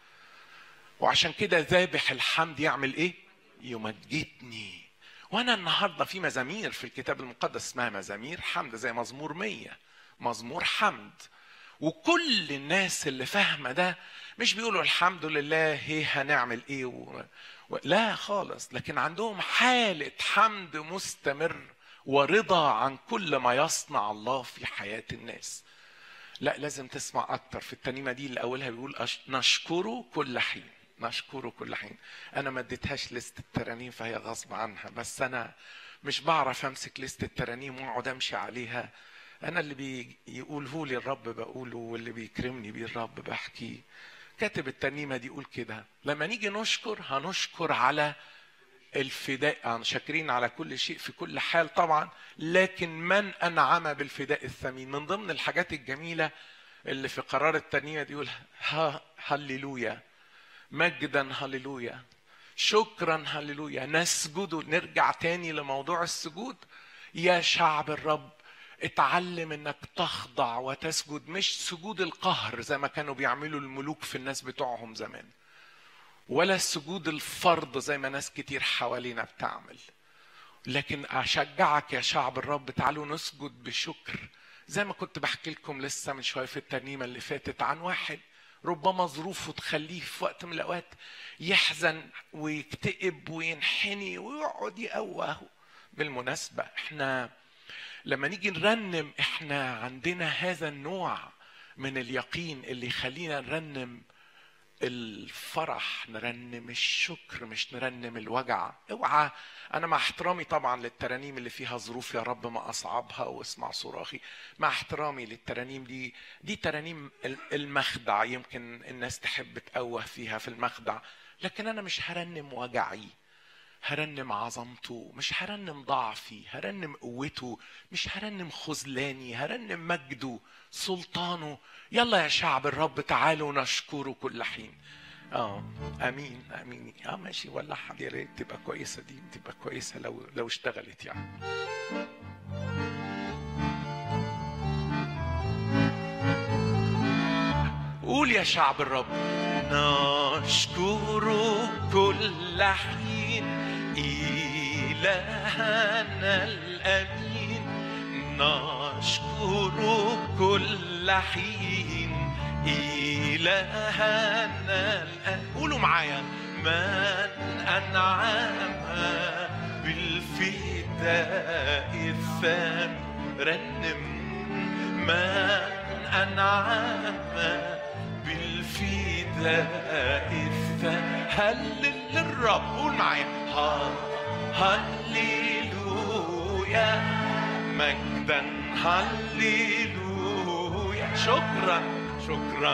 Speaker 2: وعشان كده ذابح الحمد يعمل ايه يمجدني وانا النهارده في مزامير في الكتاب المقدس اسمها مزامير حمد زي مزمور مية مزمور حمد وكل الناس اللي فاهمه ده مش بيقولوا الحمد لله هي هنعمل ايه و... و... لا خالص لكن عندهم حاله حمد مستمر ورضا عن كل ما يصنع الله في حياه الناس لا لازم تسمع اكتر في الترنيمه دي اللي اولها بيقول أش... نشكره كل حين نشكره كل حين انا ما اديتهاش لست الترانيم فهي غصب عنها بس انا مش بعرف امسك لست الترانيم واقعد امشي عليها انا اللي بيقوله لي الرب بقوله واللي بيكرمني بيه الرب بحكيه كاتب الترنيمه دي يقول كده لما نيجي نشكر هنشكر على الفداء شاكرين على كل شيء في كل حال طبعا لكن من انعم بالفداء الثمين من ضمن الحاجات الجميله اللي في قرار الترنيمه دي يقول ها هللويا مجدا هللويا شكرا هللويا نسجد نرجع تاني لموضوع السجود يا شعب الرب اتعلم انك تخضع وتسجد مش سجود القهر زي ما كانوا بيعملوا الملوك في الناس بتوعهم زمان ولا السجود الفرض زي ما ناس كتير حوالينا بتعمل لكن اشجعك يا شعب الرب تعالوا نسجد بشكر زي ما كنت بحكي لكم لسه من شويه في الترنيمه اللي فاتت عن واحد ربما ظروفه تخليه في وقت من الاوقات يحزن ويكتئب وينحني ويقعد يقوه بالمناسبه احنا لما نيجي نرنم احنا عندنا هذا النوع من اليقين اللي يخلينا نرنم الفرح نرنم الشكر مش نرنم الوجع اوعى انا مع احترامي طبعا للترانيم اللي فيها ظروف يا رب ما اصعبها واسمع صراخي مع احترامي للترانيم دي دي ترانيم المخدع يمكن الناس تحب تقوه فيها في المخدع لكن انا مش هرنم وجعي هرنم عظمته مش هرنم ضعفي هرنم قوته مش هرنم خذلاني هرنم مجده سلطانه يلا يا شعب الرب تعالوا نشكره كل حين اه امين امين اه ماشي ولعها يا ريت تبقى كويسه دي تبقى كويسه لو لو اشتغلت يعني قول يا شعب الرب نشكر كل حين إلهنا الأمين نشكر كل حين إلهنا الأمين قولوا معايا من أنعم بالفداء الثاني رنم من أنعم بالفداء الثاني هلل للرب قول معايا هللويا مجدا هللويا شكرا شكرا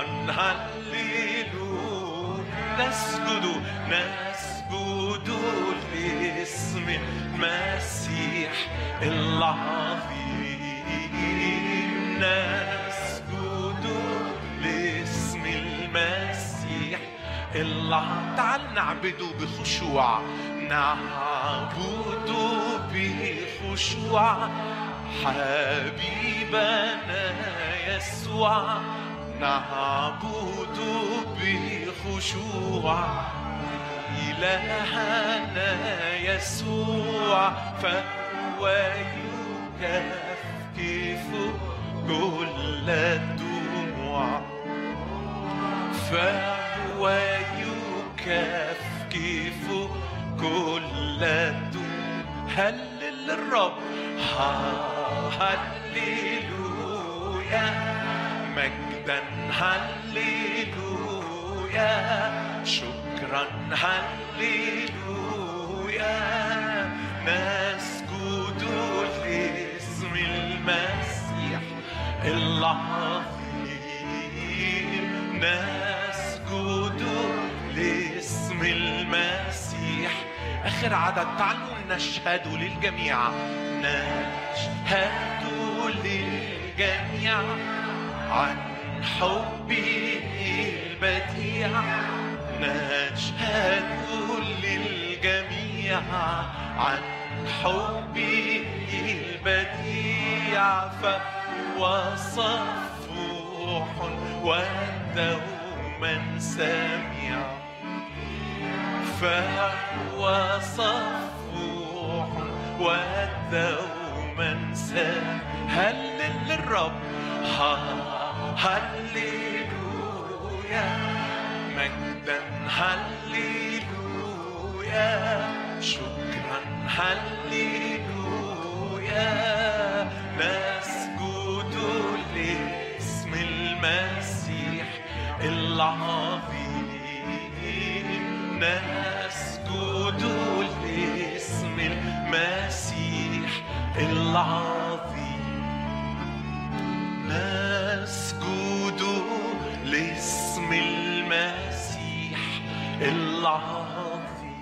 Speaker 2: هللويا نسجد نسجد لاسم المسيح العظيم نسجد لاسم المسيح العظيم تعال نعبده بخشوع نعبد بخشوع حبيبنا يسوع نعبد بخشوع إلهنا يسوع فهو يكفكف كل الدموع فهو يكفكف كل الدموع هلل الرب هللويا مجدا هللويا شكرا هللويا نسجد لاسم المسيح العظيم نسجد لاسم المسيح اخر عدد تعالوا نشهد للجميع نشهد للجميع عن حبه البديع نشهد للجميع عن حبه البديع فهو صفوح ودوما سميع فهو صفوح ودوما سميع هلل للرب هللويا مجدا هللويا شكرا هللويا نسجد لاسم المسيح العظيم نسجد لاسم المسيح العظيم نسجد لاسم المسيح العظيم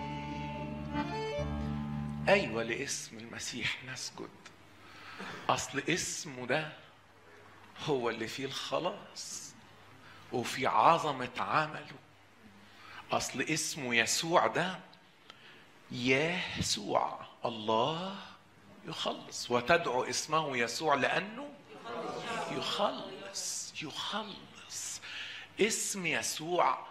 Speaker 2: ايوه لاسم المسيح نسجد اصل اسمه ده هو اللي فيه الخلاص وفي عظمه عمله اصل اسمه يسوع ده يسوع الله يخلص وتدعو اسمه يسوع لانه يخلص يخلص اسم يسوع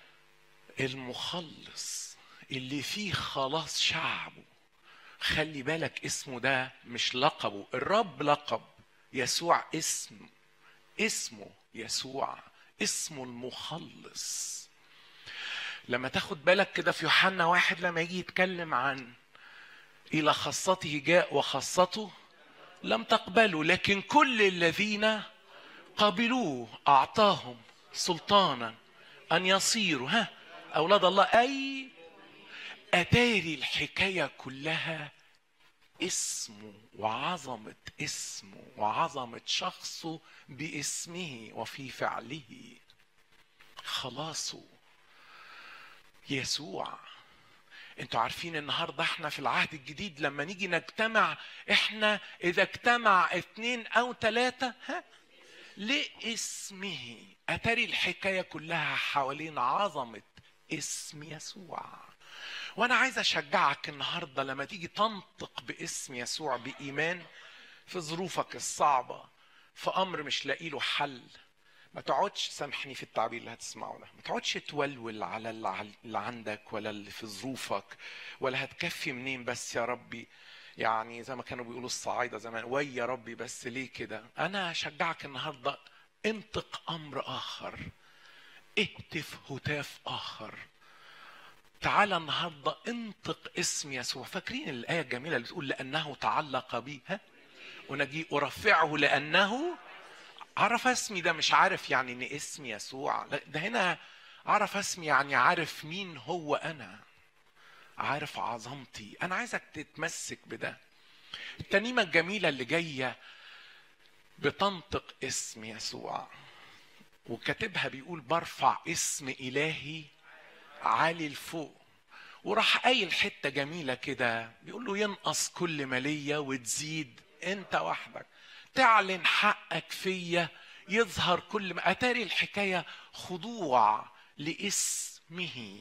Speaker 2: المخلص اللي فيه خلاص شعبه خلي بالك اسمه ده مش لقبه الرب لقب يسوع اسم اسمه يسوع اسمه المخلص لما تاخد بالك كده في يوحنا واحد لما يجي يتكلم عن إلى خاصته جاء وخاصته لم تقبلوا لكن كل الذين قبلوه أعطاهم سلطانا أن يصيروا ها أولاد الله أي أتاري الحكاية كلها اسمه وعظمة اسمه وعظمة شخصه باسمه وفي فعله خلاصه يسوع انتوا عارفين النهارده احنا في العهد الجديد لما نيجي نجتمع احنا اذا اجتمع اثنين او ثلاثة ها لاسمه اتاري الحكاية كلها حوالين عظمة اسم يسوع وانا عايز اشجعك النهارده لما تيجي تنطق باسم يسوع بايمان في ظروفك الصعبه في امر مش لاقي له حل ما تقعدش سامحني في التعبير اللي هتسمعه ده ما تقعدش تولول على اللي عندك ولا اللي في ظروفك ولا هتكفي منين بس يا ربي يعني زي ما كانوا بيقولوا الصعايدة زمان وي يا ربي بس ليه كده أنا أشجعك النهاردة انطق أمر آخر اهتف هتاف آخر تعالى النهاردة انطق اسم يسوع فاكرين الآية الجميلة اللي بتقول لأنه تعلق بي ها ونجي أرفعه لأنه عرف اسمي ده مش عارف يعني ان اسمي يسوع لا ده هنا عرف اسمي يعني عارف مين هو انا عارف عظمتي انا عايزك تتمسك بده الترنيمه الجميله اللي جايه بتنطق اسم يسوع وكاتبها بيقول برفع اسم الهي عالي لفوق وراح قايل حته جميله كده بيقول له ينقص كل ماليه وتزيد انت وحدك تعلن حقك فيا يظهر كل ما اتاري الحكايه خضوع لاسمه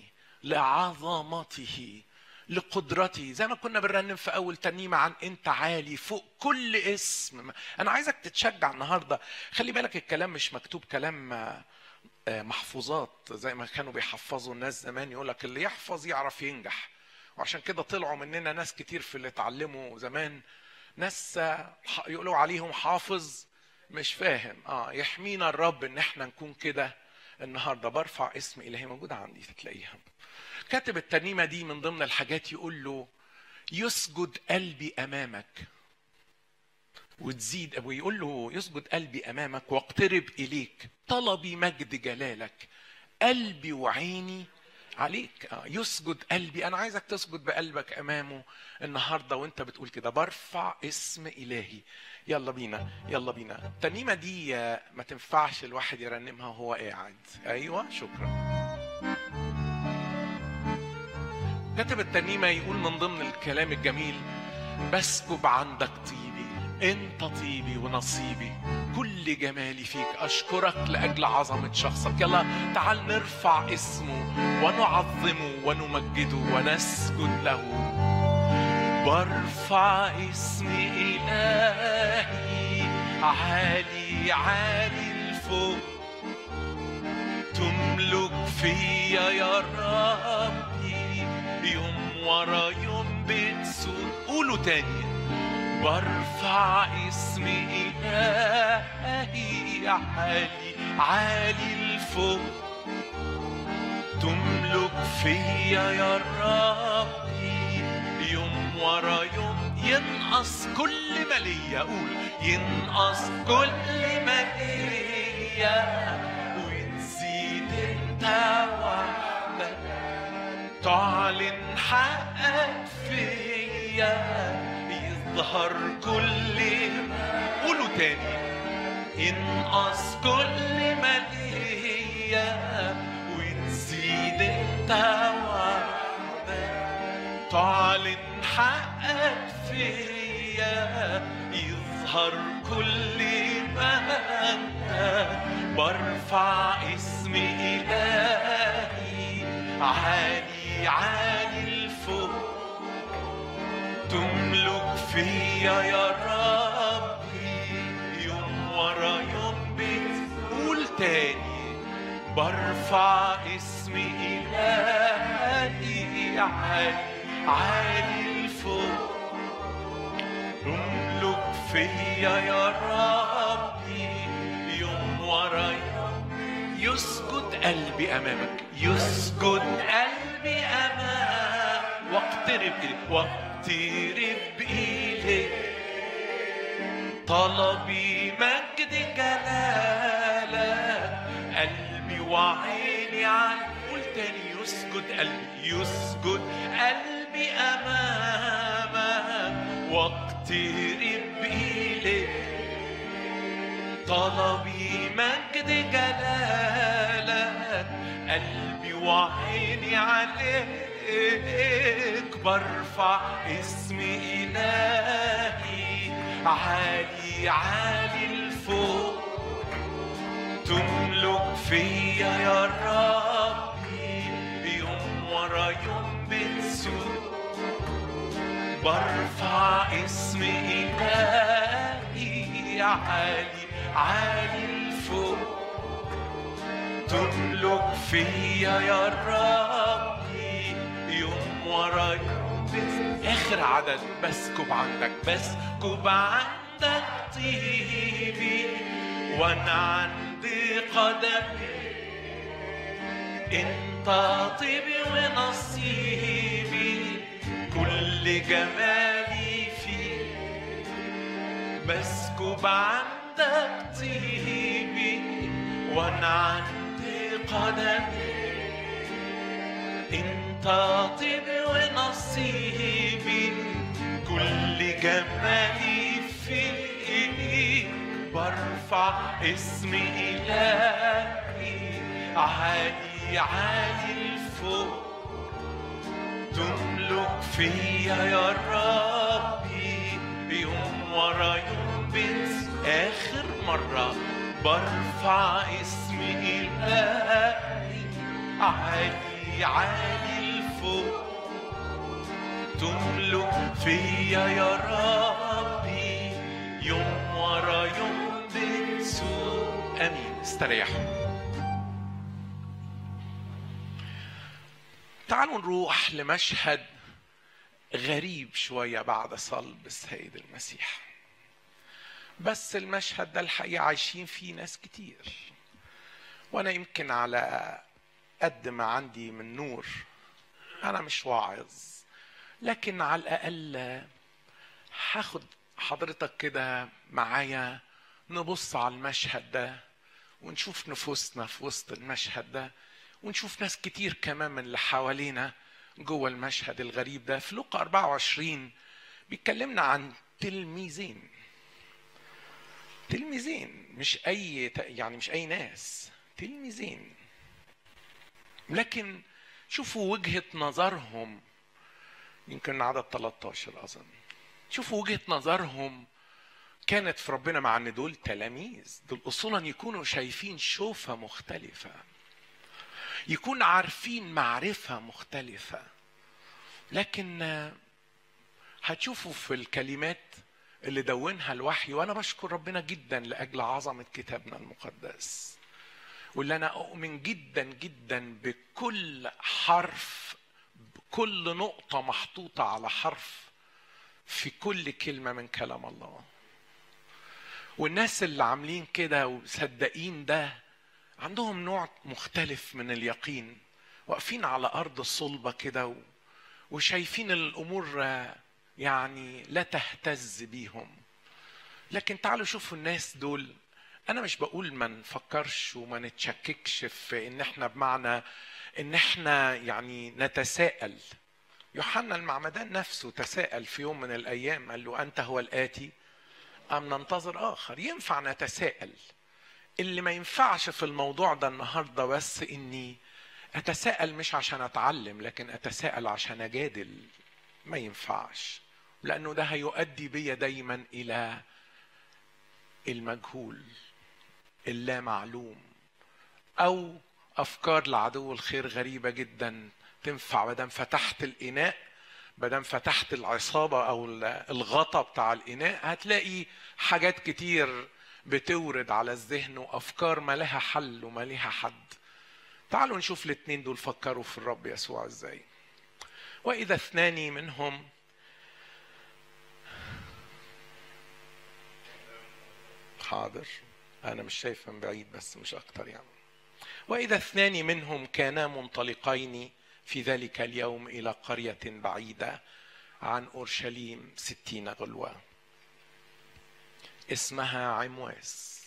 Speaker 2: لعظمته لقدرته زي ما كنا بنرنم في اول ترنيمه عن انت عالي فوق كل اسم انا عايزك تتشجع النهارده خلي بالك الكلام مش مكتوب كلام محفوظات زي ما كانوا بيحفظوا الناس زمان يقول لك اللي يحفظ يعرف ينجح وعشان كده طلعوا مننا ناس كتير في اللي اتعلموا زمان ناس يقولوا عليهم حافظ مش فاهم اه يحمينا الرب ان احنا نكون كده النهارده برفع اسم الهي موجوده عندي تلاقيها كاتب الترنيمه دي من ضمن الحاجات يقول له يسجد قلبي امامك وتزيد ويقول له يسجد قلبي امامك واقترب اليك طلبي مجد جلالك قلبي وعيني عليك يسجد قلبي انا عايزك تسجد بقلبك امامه النهارده وانت بتقول كده برفع اسم الهي يلا بينا يلا بينا الترنيمه دي ما تنفعش الواحد يرنمها وهو قاعد ايوه شكرا كتب الترنيمه يقول من ضمن الكلام الجميل بسكب عندك طيبي انت طيبي ونصيبي كل جمالي فيك اشكرك لاجل عظمه شخصك يلا تعال نرفع اسمه ونعظمه ونمجده ونسجد له برفع اسم الهي عالي عالي الفوق تملك فيا يا ربي يوم ورا يوم بتسود قولوا تاني برفع اسم إلهي عالي عالي الفوق تملك فيا يا ربي يوم ورا يوم ينقص كل ما ليا قول ينقص كل ما ليا وتزيد انت وحدك تعلن حقك فيا يظهر كل قولوا تاني ينقص كل ما ليا وتزيد انت وحدك تعلن حقك فيا يظهر كل ما انت برفع اسم الهي عالي عالي الفوق تملك فيا يا ربي يوم ورا يوم بتقول تاني برفع اسم إلهي عالي عالي الفوق تملك فيا يا ربي يوم ورا يوم يسجد قلبي امامك يسجد قلبي امامك واقترب اليك واقترب اليك طلبي مجد جلالك قلبي وعيني عن قول تاني يسجد قلبي يسجد قلبي امامك واقترب اليك طلبي مجد جلالك قلبي وعيني عليك برفع اسم إلهي عالي عالي الفوق تملك فيا يا ربي يوم ورا يوم بتسوق برفع اسم إلهي عالي عالي الفوق تملك فيا يا ربي يوم ورا يوم بت- آخر عدد بسكب عندك بسكب عندك طيبي وأنا عندي قدمي انت طيبي ونصيبي كل جمالي فيك بسكب عندك طيبي وانا عندي قدمي انت طيبي ونصيبي كل جمالي فيك برفع اسم إلهي عالي عالي الفوق تملك فيا يا ربي يوم ورا يوم بنس آخر مرة برفع اسم إلهي عالي عالي الفوق تملك فيا يا ربي يوم ورا يوم بتسوق امين استريحوا تعالوا نروح لمشهد غريب شوية بعد صلب السيد المسيح بس المشهد ده الحقيقة عايشين فيه ناس كتير وأنا يمكن على قد ما عندي من نور أنا مش واعظ لكن على الأقل هاخد حضرتك كده معايا نبص على المشهد ده ونشوف نفوسنا في وسط المشهد ده ونشوف ناس كتير كمان من اللي حوالينا جوه المشهد الغريب ده في لوقا 24 بيتكلمنا عن تلميذين تلميذين مش اي يعني مش اي ناس تلميذين لكن شوفوا وجهة نظرهم يمكن عدد 13 اظن شوفوا وجهة نظرهم كانت في ربنا مع ان دول تلاميذ دول اصولا يكونوا شايفين شوفة مختلفة يكون عارفين معرفة مختلفة لكن آه، هتشوفوا في الكلمات اللي دونها الوحي وانا بشكر ربنا جدا لاجل عظمة كتابنا المقدس واللي انا اؤمن جدا جدا بكل حرف بكل نقطة محطوطة على حرف في كل كلمة من كلام الله والناس اللي عاملين كده وصدقين ده عندهم نوع مختلف من اليقين واقفين على ارض الصلبه كده و- وشايفين الامور آه، يعني لا تهتز بيهم لكن تعالوا شوفوا الناس دول انا مش بقول ما نفكرش وما نتشككش في ان احنا بمعنى ان احنا يعني نتساءل يوحنا المعمدان نفسه تساءل في يوم من الايام قال له انت هو الاتي ام ننتظر اخر ينفع نتساءل اللي ما ينفعش في الموضوع ده النهارده بس اني اتساءل مش عشان اتعلم لكن اتساءل عشان اجادل ما ينفعش لانه ده هيؤدي بيا دايما الى المجهول اللا معلوم او افكار لعدو الخير غريبه جدا تنفع مادام فتحت الاناء مادام فتحت العصابه او الغطا بتاع الاناء هتلاقي حاجات كتير بتورد على الذهن وافكار ما لها حل وما لها حد تعالوا نشوف الاثنين دول فكروا في الرب يسوع ازاي واذا اثنان منهم حاضر انا مش شايف من بعيد بس مش اكتر يعني واذا اثنان منهم كانا منطلقين في ذلك اليوم الى قريه بعيده عن اورشليم ستين غلوه اسمها عمواس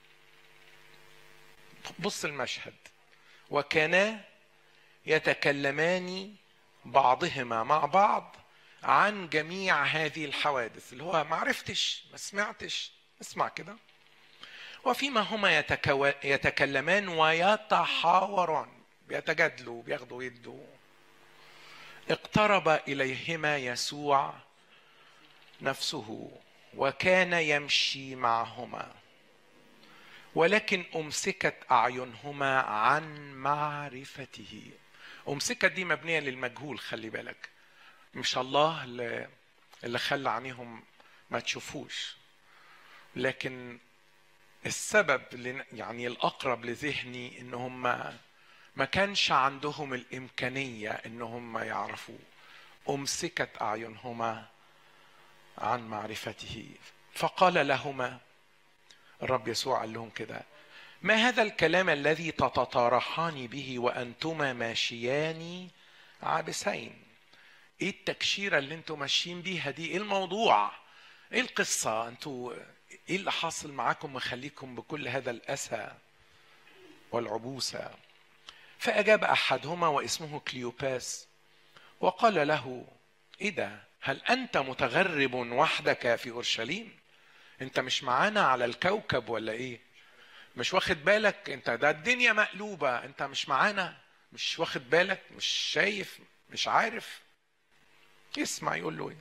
Speaker 2: بص المشهد وكانا يتكلمان بعضهما مع بعض عن جميع هذه الحوادث اللي هو ما عرفتش ما سمعتش اسمع كده وفيما هما يتكو... يتكلمان ويتحاوران بيتجادلوا بياخدوا يدوا اقترب اليهما يسوع نفسه وكان يمشي معهما ولكن امسكت اعينهما عن معرفته امسكت دي مبنيه للمجهول خلي بالك مش الله اللي, اللي خلى عينيهم ما تشوفوش لكن السبب اللي يعني الاقرب لذهني ان هم ما كانش عندهم الامكانيه ان هم يعرفوا امسكت اعينهما عن معرفته فقال لهما الرب يسوع قال لهم كده ما هذا الكلام الذي تتطارحان به وانتما ماشيان عابسين ايه التكشيره اللي انتوا ماشيين بيها دي ايه الموضوع ايه القصه انتوا ايه اللي حاصل معاكم مخليكم بكل هذا الاسى والعبوسه فاجاب احدهما واسمه كليوباس وقال له ايه ده هل انت متغرب وحدك في اورشليم انت مش معانا على الكوكب ولا ايه مش واخد بالك انت ده الدنيا مقلوبه انت مش معانا مش واخد بالك مش شايف مش عارف اسمع يقول له ايه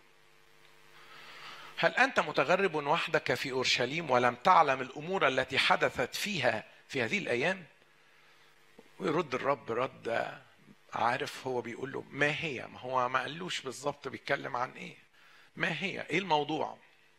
Speaker 2: هل انت متغرب وحدك في اورشليم ولم تعلم الامور التي حدثت فيها في هذه الايام ويرد الرب رد عارف هو بيقول له ما هي ما هو ما قالوش بالظبط بيتكلم عن ايه ما هي ايه الموضوع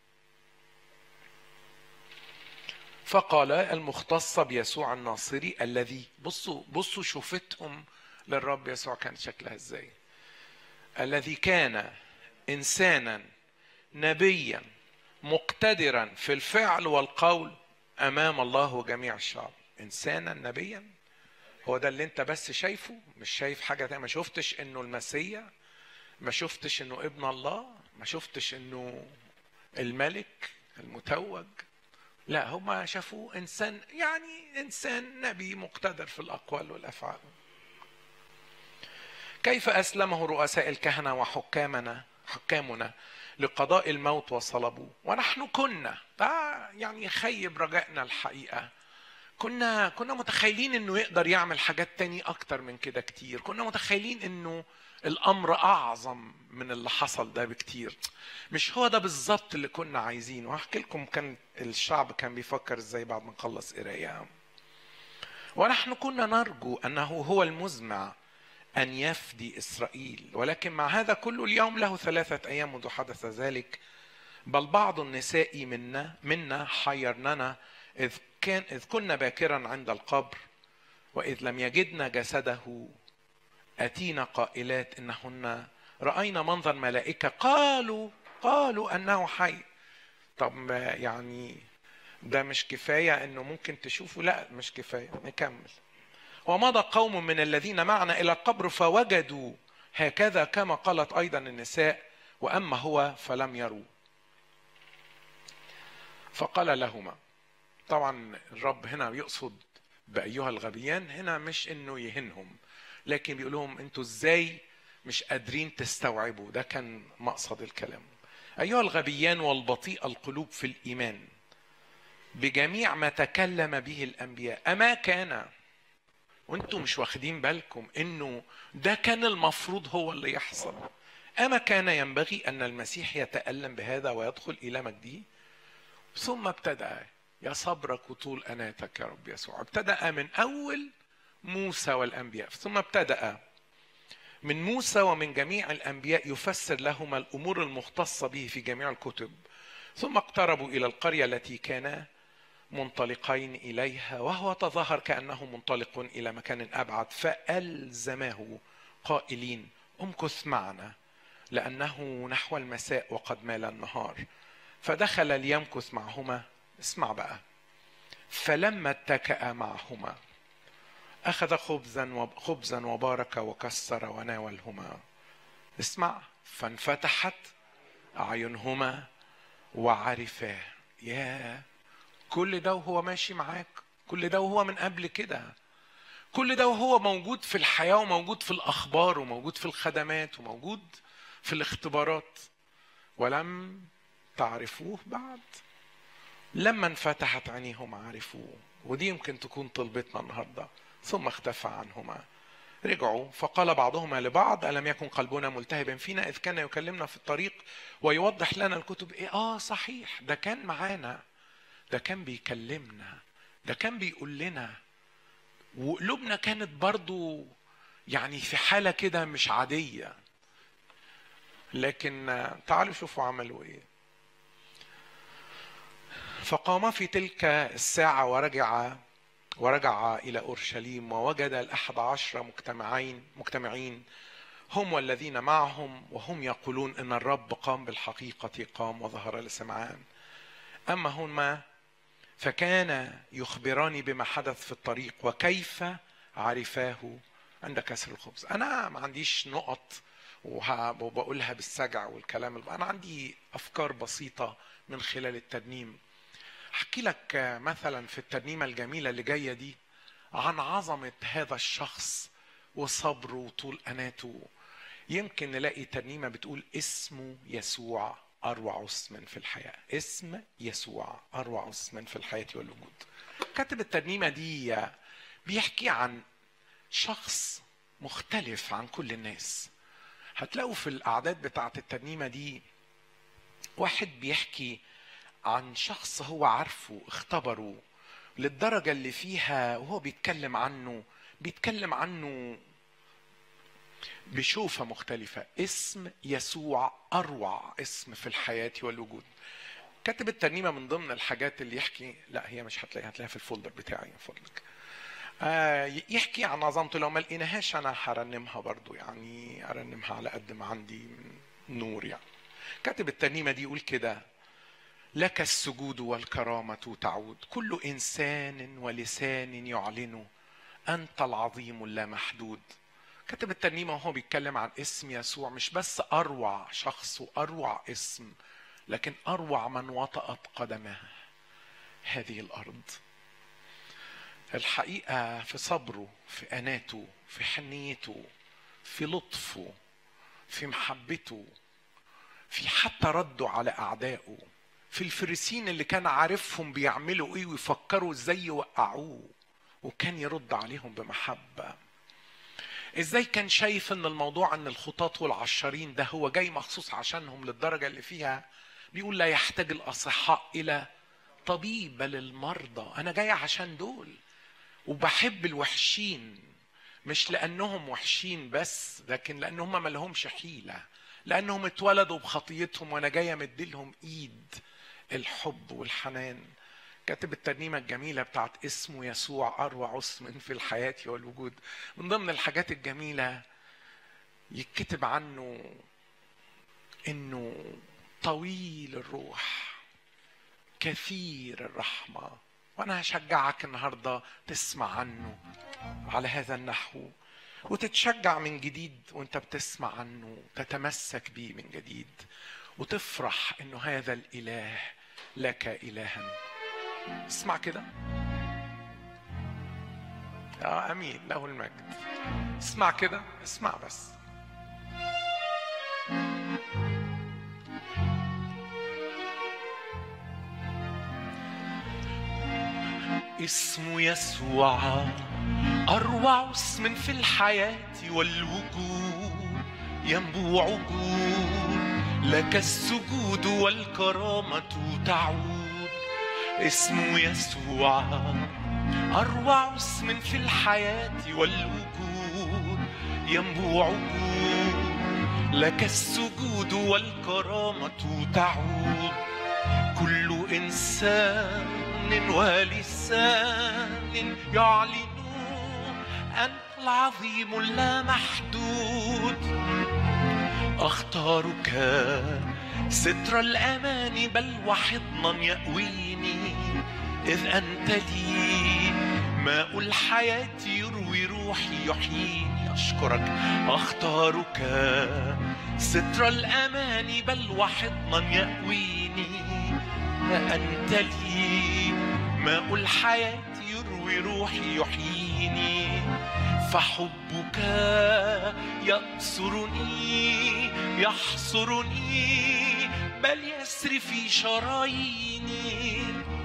Speaker 2: فقال المختصة بيسوع الناصري الذي بصوا بصوا شوفتهم للرب يسوع كانت شكلها ازاي الذي كان انسانا نبيا مقتدرا في الفعل والقول امام الله وجميع الشعب انسانا نبيا هو ده اللي انت بس شايفه مش شايف حاجه تانية ما شفتش انه المسيا ما شفتش انه ابن الله ما شفتش انه الملك المتوج لا هم شافوه انسان يعني انسان نبي مقتدر في الاقوال والافعال كيف اسلمه رؤساء الكهنه وحكامنا حكامنا لقضاء الموت وصلبوه ونحن كنا ده يعني خيب رجائنا الحقيقه كنا كنا متخيلين انه يقدر يعمل حاجات تاني اكتر من كده كتير كنا متخيلين انه الامر اعظم من اللي حصل ده بكتير مش هو ده بالظبط اللي كنا عايزينه وهحكي لكم كان الشعب كان بيفكر ازاي بعد ما نخلص قرايه ونحن كنا نرجو انه هو المزمع ان يفدي اسرائيل ولكن مع هذا كله اليوم له ثلاثه ايام منذ حدث ذلك بل بعض النساء منا منا حيرننا اذ كان اذ كنا باكرا عند القبر واذ لم يجدنا جسده اتينا قائلات انهن راينا منظر ملائكه قالوا قالوا انه حي طب يعني ده مش كفايه انه ممكن تشوفوا لا مش كفايه نكمل ومضى قوم من الذين معنا الى القبر فوجدوا هكذا كما قالت ايضا النساء واما هو فلم يروا فقال لهما طبعا الرب هنا يقصد بايها الغبيان هنا مش انه يهنهم لكن بيقول لهم انتوا ازاي مش قادرين تستوعبوا ده كان مقصد الكلام ايها الغبيان والبطيء القلوب في الايمان بجميع ما تكلم به الانبياء اما كان وانتم مش واخدين بالكم انه ده كان المفروض هو اللي يحصل اما كان ينبغي ان المسيح يتالم بهذا ويدخل الى مجده ثم ابتدا يا صبرك وطول اناتك يا رب يسوع ابتدا من اول موسى والانبياء ثم ابتدا من موسى ومن جميع الانبياء يفسر لهما الامور المختصه به في جميع الكتب ثم اقتربوا الى القريه التي كانا منطلقين اليها وهو تظاهر كانه منطلق الى مكان ابعد فالزماه قائلين امكث معنا لانه نحو المساء وقد مال النهار فدخل ليمكث معهما اسمع بقى فلما اتكأ معهما أخذ خبزا خبزا وبارك وكسر وناولهما اسمع فانفتحت أعينهما وعرفاه يا كل ده وهو ماشي معاك كل ده وهو من قبل كده كل ده وهو موجود في الحياة وموجود في الأخبار وموجود في الخدمات وموجود في الاختبارات ولم تعرفوه بعد لما انفتحت عينيهم عرفوه ودي يمكن تكون طلبتنا النهارده ثم اختفى عنهما رجعوا فقال بعضهما لبعض ألم يكن قلبنا ملتهبا فينا إذ كان يكلمنا في الطريق ويوضح لنا الكتب إيه آه صحيح ده كان معانا ده كان بيكلمنا ده كان بيقول لنا وقلوبنا كانت برضو يعني في حالة كده مش عادية لكن تعالوا شوفوا عملوا ايه فقام في تلك الساعة ورجع ورجع إلى أورشليم ووجد الأحد عشر مجتمعين مجتمعين هم والذين معهم وهم يقولون إن الرب قام بالحقيقة قام وظهر لسمعان أما هما فكان يخبراني بما حدث في الطريق وكيف عرفاه عند كسر الخبز أنا ما عنديش نقط وبقولها بالسجع والكلام انا عندي افكار بسيطه من خلال الترنيم احكي لك مثلا في الترنيمه الجميله اللي جايه دي عن عظمه هذا الشخص وصبره وطول اناته يمكن نلاقي ترنيمه بتقول اسمه يسوع اروع اسم في الحياه اسم يسوع اروع اسم في الحياه والوجود كاتب الترنيمه دي بيحكي عن شخص مختلف عن كل الناس هتلاقوا في الاعداد بتاعه الترنيمه دي واحد بيحكي عن شخص هو عارفه اختبره للدرجه اللي فيها وهو بيتكلم عنه بيتكلم عنه بشوفة مختلفة اسم يسوع أروع اسم في الحياة والوجود كاتب الترنيمة من ضمن الحاجات اللي يحكي لا هي مش هتلاقيها هتلاقيها في الفولدر بتاعي من فضلك آه يحكي عن عظمته لو ما لقيناهاش انا هرنمها برضو يعني ارنمها على قد ما عندي من نور يعني كاتب الترنيمه دي يقول كده لك السجود والكرامه تعود كل انسان ولسان يعلن انت العظيم اللامحدود كاتب الترنيمه وهو بيتكلم عن اسم يسوع مش بس اروع شخص واروع اسم لكن اروع من وطأت قدمه هذه الارض الحقيقة في صبره في أناته في حنيته في لطفه في محبته في حتى رده على أعدائه في الفريسين اللي كان عارفهم بيعملوا إيه ويفكروا إزاي يوقعوه وكان يرد عليهم بمحبة ازاي كان شايف ان الموضوع ان الخطاط والعشارين ده هو جاي مخصوص عشانهم للدرجه اللي فيها بيقول لا يحتاج الاصحاء الى طبيب بل المرضى انا جاي عشان دول وبحب الوحشين مش لانهم وحشين بس لكن لانهم ما لهمش حيله لانهم اتولدوا بخطيتهم وانا جاي امدلهم ايد الحب والحنان كاتب الترنيمه الجميله بتاعت اسمه يسوع اروع اسم في الحياه والوجود من ضمن الحاجات الجميله يتكتب عنه انه طويل الروح كثير الرحمه وانا هشجعك النهارده تسمع عنه على هذا النحو وتتشجع من جديد وانت بتسمع عنه تتمسك بيه من جديد وتفرح انه هذا الاله لك الها اسمع كده يا امين له المجد اسمع كده اسمع بس اسم يسوع أروع اسم في الحياة والوجود ينبوع وجود لك السجود والكرامة تعود اسم يسوع أروع اسم في الحياة والوجود ينبوع وجود لك السجود والكرامة تعود كل إنسان ولسان يعلن أنت العظيم اللامحدود أختارك ستر الأمان بل وحضنا يأويني إذ أنت لي ماء الحياة يروي روحي يحييني أشكرك أختارك ستر الأمان بل وحضنا يأويني أنت لي ماء الحياة يروي روحي يحييني فحبك يأسرني يحصرني بل يسري في شراييني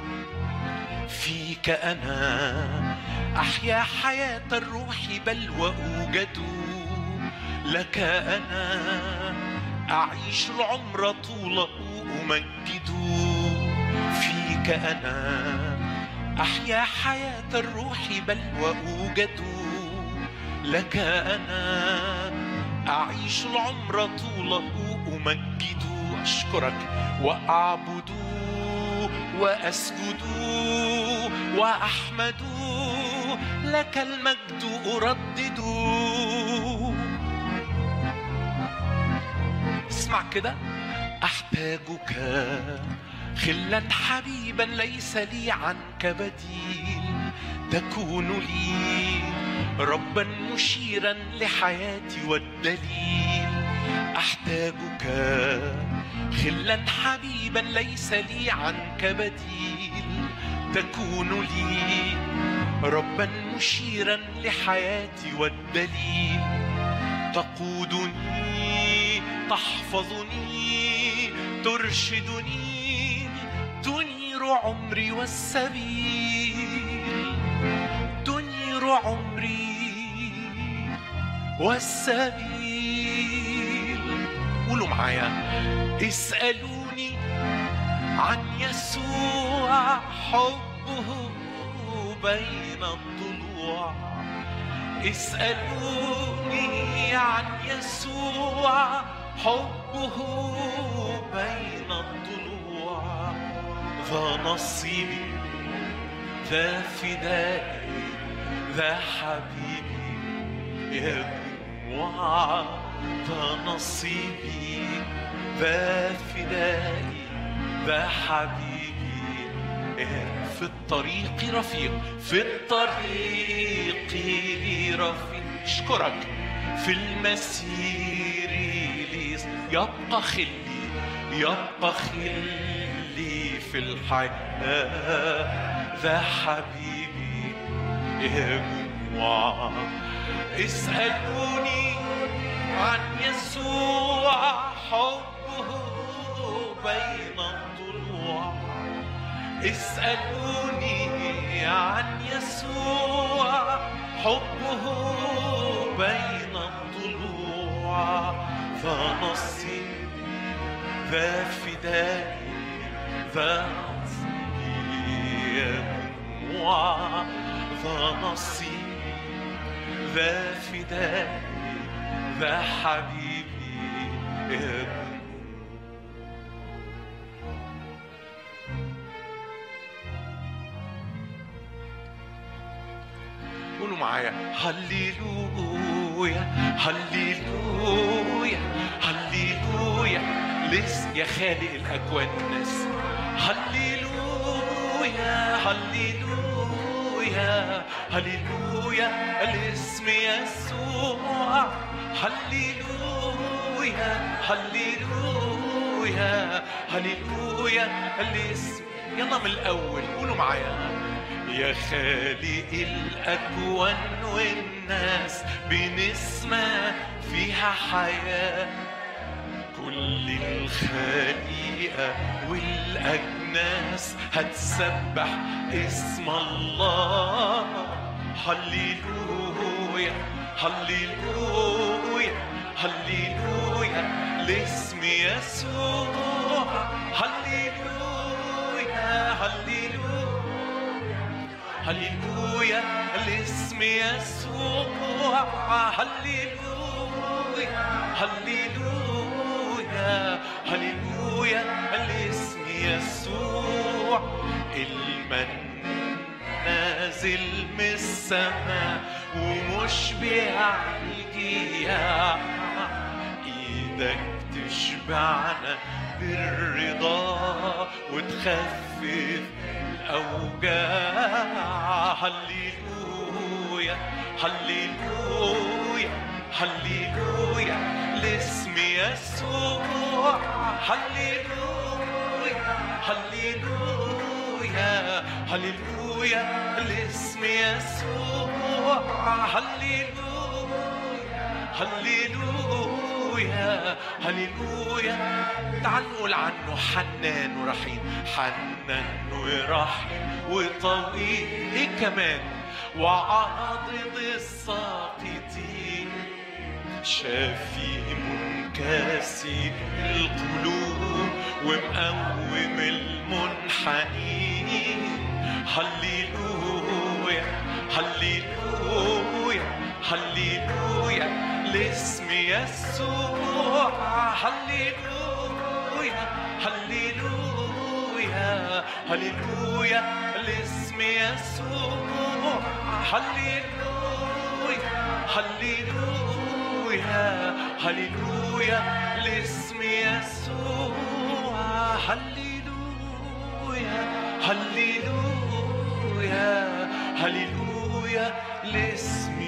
Speaker 2: فيك أنا أحيا حياة الروح بل وأوجد لك أنا أعيش العمر طول أمجد فيك أنا أحيا حياة الروح بل وأوجد لك أنا أعيش العمر طول أمجد أشكرك وأعبد وأسجد وأحمد لك المجد أردد اسمع كده أحتاجك خلا حبيبا ليس لي عنك بديل تكون لي ربا مشيرا لحياتي والدليل احتاجك خلا حبيبا ليس لي عنك بديل تكون لي ربا مشيرا لحياتي والدليل تقودني تحفظني ترشدني تنير عمري والسبيل تنير عمري والسبيل قولوا معايا اسألوني عن يسوع حبه بين الضلوع اسألوني عن يسوع حبه بين الضلوع ذا نصيبي ذا فدائي ذا حبيبي يجوع ذا نصيبي ذا فدائي ذا حبيبي في الطريق رفيق في الطريق رفيق اشكرك في المسير لي يبقى خلي يبقى خلي في الحياة ذا حبيبي يجوع اسألوني عن يسوع حبه بين الضلوع اسألوني عن يسوع حبه بين الضلوع فنصي ذا فدائي ذا نصيبي يجوع ذا نصيبي ذا فدائي ذا حبيبي يجوع قولوا معايا هللويا هللويا هللويا لسه يا خالق الاكوان والناس هللويا هللويا هللويا الاسم يسوع هللويا هللويا هللويا الاسم يلا من الاول قولوا معايا يا خالق الأكوان والناس بنسمة فيها حياة كل الخليقة والأجناس هتسبح اسم الله هللويا هللويا هللويا لاسم يسوع هللويا هللويا هللويا الاسم يسوع هللويا هللويا هللويا الاسم يسوع المن نازل من السماء ومشبع الجياع ايدك تشبعنا بالرضا وتخفف الأوجاع هللويا هللويا هللويا لاسم يسوع هللويا هللويا هللويا لاسم يسوع هللويا هللويا هللويا تعال نقول عنه حنان ورحيم حنان ورحيم وطويل ايه كمان وعاضد الساقطين شافي منكسر القلوب ومقوم المنحنين هللويا هللويا هللويا لاسم يسوع هللويا هللويا هللويا لاسم يسوع هللويا هللويا هللويا لاسم يسوع هللويا هللويا هللويا لاسم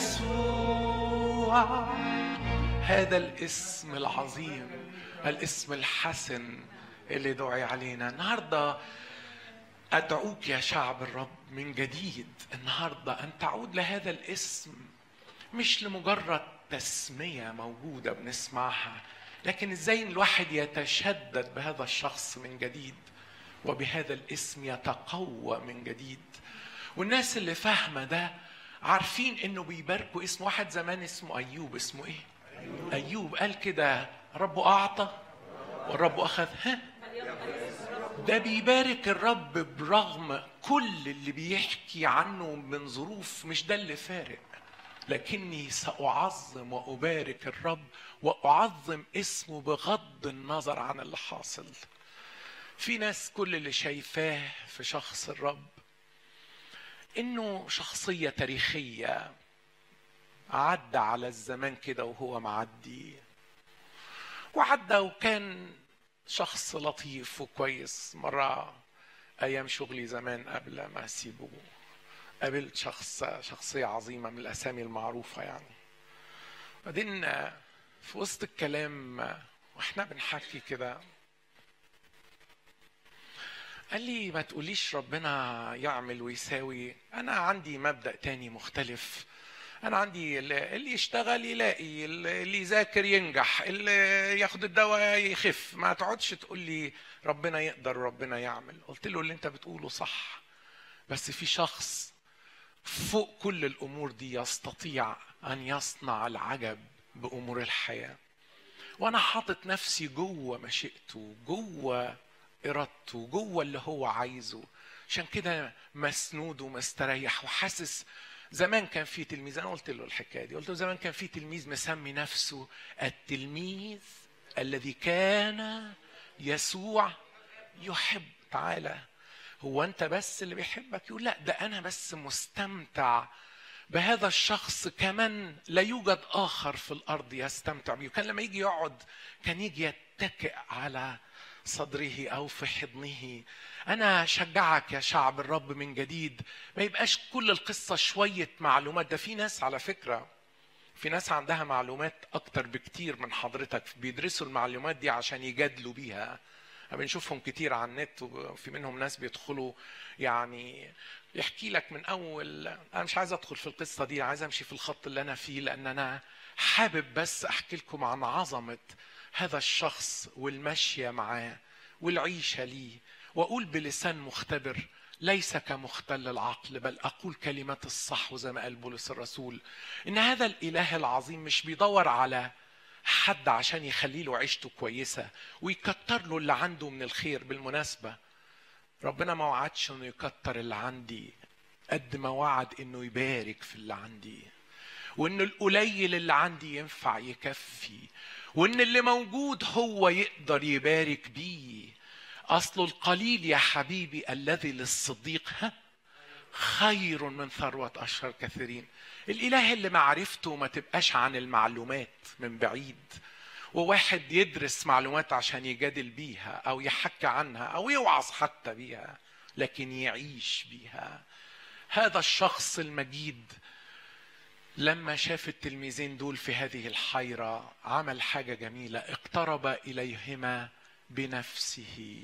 Speaker 2: يسوع هذا الاسم العظيم الاسم الحسن اللي دعي علينا النهارده ادعوك يا شعب الرب من جديد النهارده ان تعود لهذا الاسم مش لمجرد تسميه موجوده بنسمعها لكن ازاي الواحد يتشدد بهذا الشخص من جديد وبهذا الاسم يتقوى من جديد والناس اللي فاهمه ده عارفين انه بيباركوا اسم واحد زمان اسمه ايوب اسمه ايه ايوب قال كده رب اعطى والرب اخذ ها ده بيبارك الرب برغم كل اللي بيحكي عنه من ظروف مش ده اللي فارق لكني سأعظم وأبارك الرب وأعظم اسمه بغض النظر عن اللي حاصل في ناس كل اللي شايفاه في شخص الرب انه شخصيه تاريخيه عدى على الزمان كده وهو معدي وعدى وكان شخص لطيف وكويس مرة أيام شغلي زمان قبل ما أسيبه قابلت شخص شخصية عظيمة من الأسامي المعروفة يعني بعدين في وسط الكلام واحنا بنحكي كده قال لي ما تقوليش ربنا يعمل ويساوي انا عندي مبدا تاني مختلف انا عندي اللي يشتغل يلاقي اللي يذاكر ينجح اللي ياخد الدواء يخف ما تقعدش تقول لي ربنا يقدر ربنا يعمل قلت له اللي انت بتقوله صح بس في شخص فوق كل الامور دي يستطيع ان يصنع العجب بامور الحياه وانا حاطط نفسي جوه مشيئته جوه ارادته جوه اللي هو عايزه عشان كده مسنود ومستريح وحاسس زمان كان في تلميذ انا قلت له الحكايه دي قلت له زمان كان في تلميذ مسمي نفسه التلميذ الذي كان يسوع يحب تعالى هو انت بس اللي بيحبك يقول لا ده انا بس مستمتع بهذا الشخص كمان لا يوجد اخر في الارض يستمتع به كان لما يجي يقعد كان يجي يتكئ على صدره او في حضنه انا اشجعك يا شعب الرب من جديد ما يبقاش كل القصه شويه معلومات ده في ناس على فكره في ناس عندها معلومات اكتر بكتير من حضرتك بيدرسوا المعلومات دي عشان يجادلوا بيها بنشوفهم كتير على النت وفي منهم ناس بيدخلوا يعني يحكي لك من اول انا مش عايز ادخل في القصه دي عايز امشي في الخط اللي انا فيه لان انا حابب بس احكي لكم عن عظمه هذا الشخص والمشيه معاه والعيشه ليه واقول بلسان مختبر ليس كمختل العقل بل اقول كلمات الصح وزي ما قال بولس الرسول ان هذا الاله العظيم مش بيدور على حد عشان يخلي له عيشته كويسه ويكتر له اللي عنده من الخير بالمناسبه ربنا ما وعدش انه يكتر اللي عندي قد ما وعد انه يبارك في اللي عندي وان القليل اللي عندي ينفع يكفي وان اللي موجود هو يقدر يبارك بيه اصل القليل يا حبيبي الذي للصديق ها خير من ثروة أشهر كثيرين الإله اللي معرفته ما تبقاش عن المعلومات من بعيد وواحد يدرس معلومات عشان يجادل بيها أو يحكي عنها أو يوعظ حتى بيها لكن يعيش بيها هذا الشخص المجيد لما شاف التلميذين دول في هذه الحيرة عمل حاجة جميلة اقترب إليهما بنفسه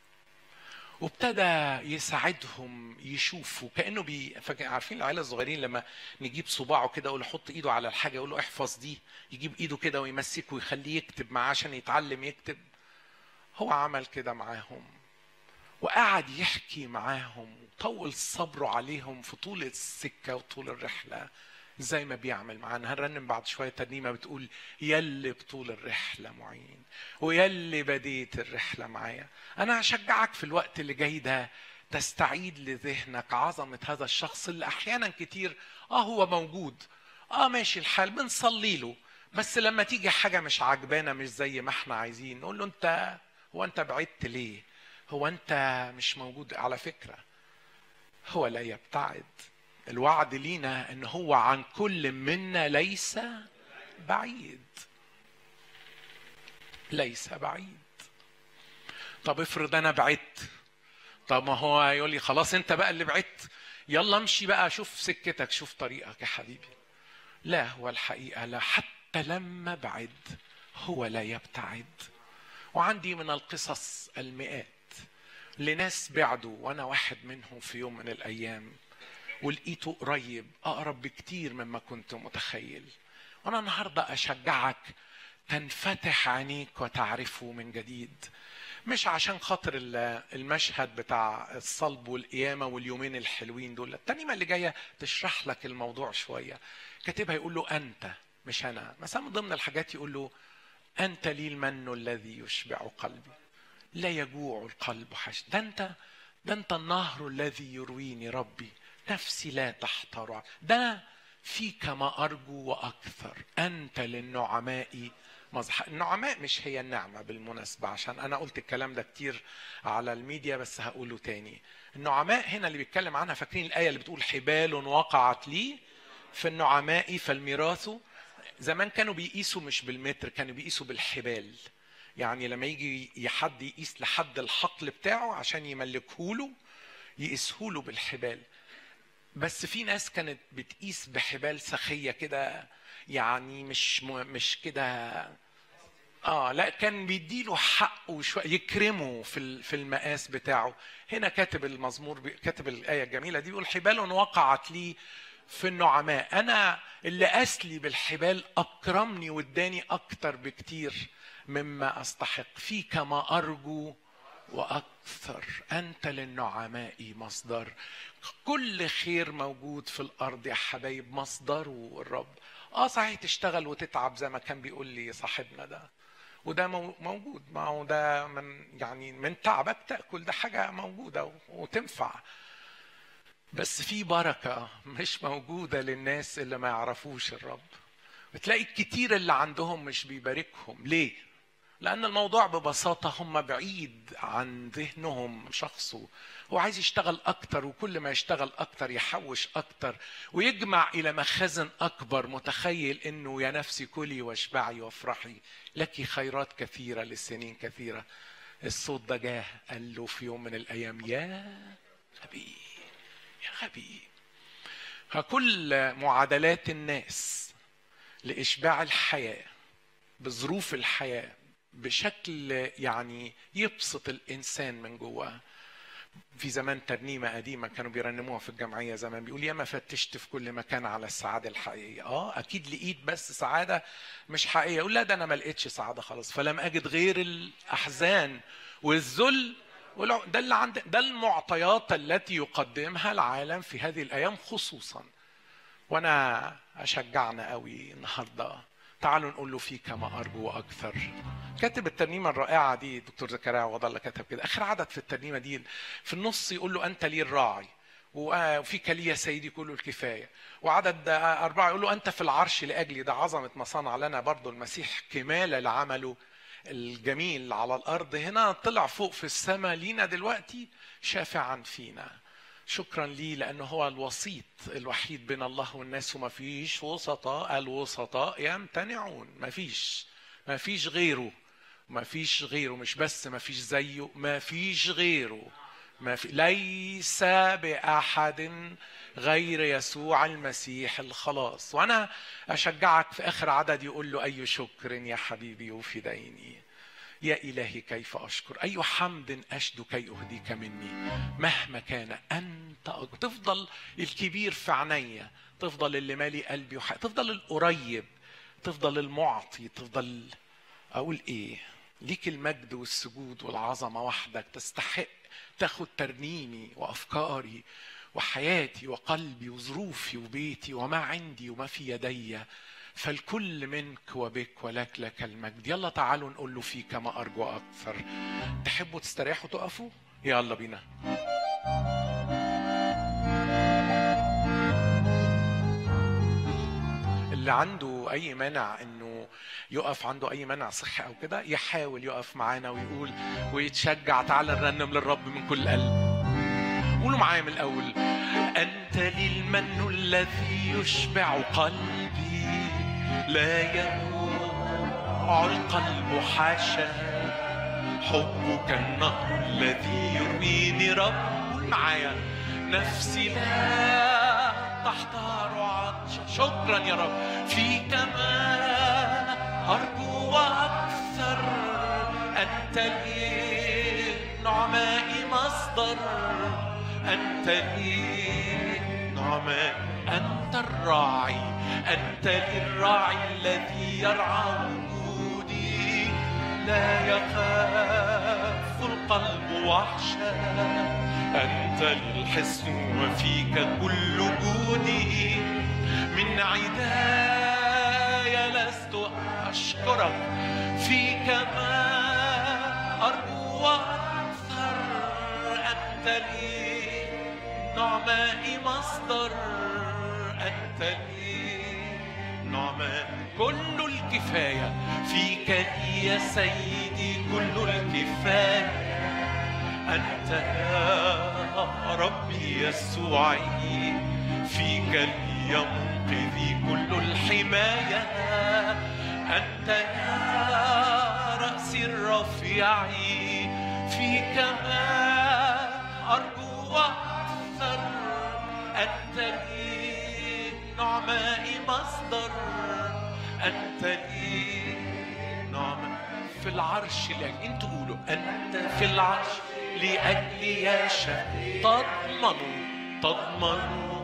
Speaker 2: وابتدى يساعدهم يشوفوا كانه بي فاكر- عارفين العيال الصغيرين لما نجيب صباعه كده يقول له حط ايده على الحاجه يقول له احفظ دي يجيب ايده كده ويمسكه ويخليه يكتب معاه عشان يتعلم يكتب هو عمل كده معاهم وقعد يحكي معاهم وطول صبره عليهم في طول السكه وطول الرحله زي ما بيعمل معانا هنرنم بعد شويه ترنيمه بتقول يلي بطول الرحله معين ويلي بديت الرحله معايا انا هشجعك في الوقت اللي جاي ده تستعيد لذهنك عظمه هذا الشخص اللي احيانا كتير اه هو موجود اه ماشي الحال بنصلي له بس لما تيجي حاجه مش عجبانا مش زي ما احنا عايزين نقول له انت هو انت بعدت ليه هو انت مش موجود على فكره هو لا يبتعد الوعد لينا ان هو عن كل منا ليس بعيد ليس بعيد طب افرض انا بعدت طب ما هو يقول لي خلاص انت بقى اللي بعدت يلا امشي بقى شوف سكتك شوف طريقك يا حبيبي لا هو الحقيقه لا حتى لما بعد هو لا يبتعد وعندي من القصص المئات لناس بعدوا وانا واحد منهم في يوم من الايام ولقيته قريب اقرب بكتير مما كنت متخيل وانا النهارده اشجعك تنفتح عينيك وتعرفه من جديد مش عشان خاطر ال- المشهد بتاع الصلب والقيامه واليومين الحلوين دول الترنيمه اللي جايه تشرح لك الموضوع شويه كاتبها يقول له انت مش انا مثلا من ضمن الحاجات يقول له انت لي المن الذي يشبع قلبي لا يجوع القلب حش ده انت ده انت النهر الذي يرويني ربي نفسي لا تحترع ده أنا فيك ما ارجو واكثر انت للنعماء مظهر النعماء مش هي النعمة بالمناسبة عشان أنا قلت الكلام ده كتير على الميديا بس هقوله تاني النعماء هنا اللي بيتكلم عنها فاكرين الآية اللي بتقول حبال وقعت لي في النعماء فالميراث زمان كانوا بيقيسوا مش بالمتر كانوا بيقيسوا بالحبال يعني لما يجي حد يقيس لحد الحقل بتاعه عشان يملكه له يقيسه له بالحبال بس في ناس كانت بتقيس بحبال سخية كده يعني مش م... مش كده اه لا كان بيديله حقه شويه يكرمه في ال- في المقاس بتاعه هنا كاتب المزمور بي- كاتب الايه الجميله دي بيقول حبال وقعت لي في النعماء انا اللي اسلي بالحبال اكرمني واداني اكتر بكتير مما استحق فيك ما ارجو واكثر انت للنعماء مصدر كل خير موجود في الارض يا حبايب مصدره الرب اه صحيح تشتغل وتتعب زي ما كان بيقول لي صاحبنا ده وده مو- موجود ما هو ده من يعني من تعبك تاكل ده حاجه موجوده و- وتنفع بس في بركه مش موجوده للناس اللي ما يعرفوش الرب بتلاقي الكتير اللي عندهم مش بيباركهم ليه لأن الموضوع ببساطة هم بعيد عن ذهنهم شخصه هو عايز يشتغل أكتر وكل ما يشتغل أكتر يحوش أكتر ويجمع إلى مخازن أكبر متخيل إنه يا نفسي كلي واشبعي وافرحي لك خيرات كثيرة لسنين كثيرة الصوت ده جاه قال له في يوم من الأيام يا غبي يا غبي فكل معادلات الناس لإشباع الحياة بظروف الحياة بشكل يعني يبسط الإنسان من جواه في زمان ترنيمة قديمة كانوا بيرنموها في الجمعية زمان بيقول ياما فتشت في كل مكان على السعادة الحقيقية اه أكيد لقيت بس سعادة مش حقيقية يقول لا ده أنا ما لقيتش سعادة خلاص فلم أجد غير الأحزان والذل والع- ده اللي عند ده المعطيات التي يقدمها العالم في هذه الأيام خصوصا وانا اشجعنا قوي النهارده تعالوا نقول له فيك ما ارجو واكثر كاتب الترنيمه الرائعه دي دكتور زكريا وضل كتب كده اخر عدد في الترنيمه دي في النص يقول له انت لي الراعي وفيك لي يا سيدي كل الكفايه وعدد أربعة يقول له أنت في العرش لأجلي ده عظمة ما صنع لنا برضو المسيح كمالة لعمله الجميل على الأرض هنا طلع فوق في السماء لينا دلوقتي شافعا فينا شكرا لي لانه هو الوسيط الوحيد بين الله والناس وما فيش وسطاء الوسطاء يمتنعون ما فيش ما فيش غيره ما فيش غيره مش بس ما فيش زيه ما فيش غيره ما في ليس بأحد غير يسوع المسيح الخلاص وأنا أشجعك في آخر عدد يقول له أي شكر يا حبيبي وفديني يا إلهي كيف أشكر أي حمد أشد كي أهديك مني مهما كان أنت أكبر. تفضل الكبير في عينيا تفضل اللي مالي قلبي وحق. تفضل القريب تفضل المعطي تفضل أقول إيه ليك المجد والسجود والعظمة وحدك تستحق تاخد ترنيمي وأفكاري وحياتي وقلبي وظروفي وبيتي وما عندي وما في يدي فالكل منك وبك ولك لك المجد يلا تعالوا نقول له فيك ما أرجو أكثر تحبوا تستريحوا تقفوا يلا بينا اللي عنده أي مانع إنه يقف عنده أي مانع صحي أو كده يحاول يقف معانا ويقول ويتشجع تعالى نرنم للرب من كل قلب قولوا معايا من الأول أنت لي المن الذي يشبع قلبي لا ينوع القلب حاشا حبك النهر الذي يرويني رب قول معايا نفسي لا تحتار عطشا شكرا يا رب فيك ما أرجو وأكثر أنت لي نعمائي مصدر أنت لي نعماء أنت الراعي أنت لي الراعي الذي يرعى وجودي لا يخاف القلب وحشا أنت الحصن وفيك كل جودي من عدايا لست أشكرك فيك ما أرجو وأكثر أنت لي نعمائي مصدر أنت لي نعماء كل الكفاية فيك لي يا سيدي كل الكفاية أنت يا ربي يسوعي فيك لي يا منقذي كل الحماية أنت يا رأسي الرفيع فيك ما أرجو وأكثر أنت لي نعمائي مصدر أنت لي نعمة في العرش لأجل أنتوا قولوا أنت في العرش لأجلي يا شا تضمنوا تضمنوا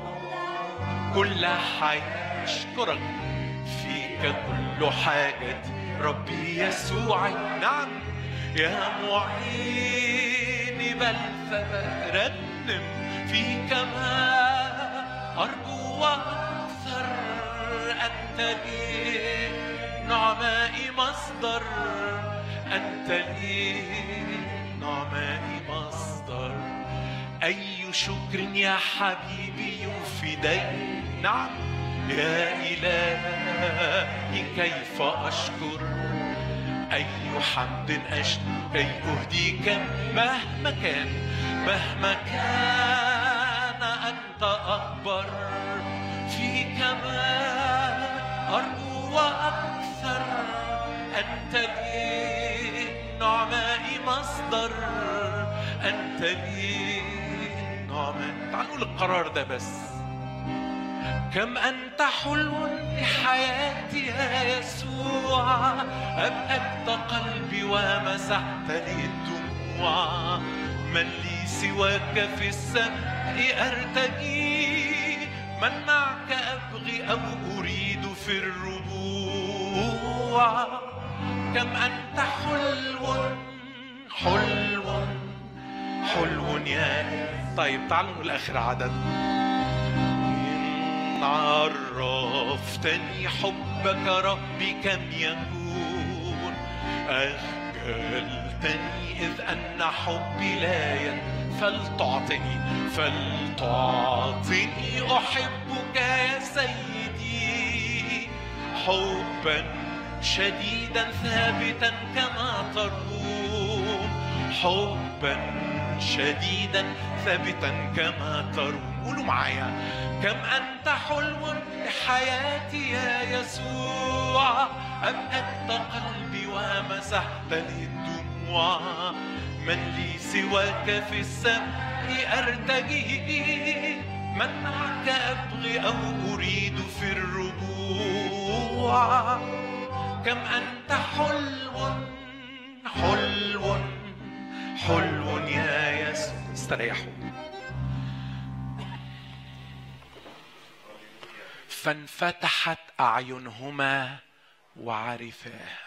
Speaker 2: كل حاجة أشكرك فيك كل حاجتي ربي يسوع نعم يا معيني بل فبرنم فيك ما أرجو وأكثر أنت لي نعمائي مصدر أنت لي نعمائي مصدر أي شكر يا حبيبي يفدي نعم يا إلهي كيف أشكر أي حمد أشكر كي أهديك مهما كان مهما كان أنت أكبر فيك ما أرجو وأكثر أنت لي نعمائي مصدر أنت لي نعمائي تعالوا نقول القرار ده بس كم أنت حلو لحياتي يا يسوع أبهجت قلبي ومسحت لي الدموع من لي سواك في السماء أرتجي من معك أبغي أو أريد في الربوع كم أنت حلو حلو حلو يا طيب تعالوا نقول آخر عدد إن عرفتني حبك ربي كم يكون أخجلتني إذ أن حبي لا ين فلتعطني فلتعطني أحبك يا سيدي حبا شديدا ثابتا كما تروم حبا شديدا ثابتا كما تروم قولوا معايا كم أنت حلو لحياتي يا يسوع أبهجت قلبي ومسحت لي الدموع من لي سواك في السماء أرتجيه من معك أبغي أو أريد في الرجوع كم أنت حلو حلو حلو يا يسوع استريحوا فانفتحت أعينهما وعرفاه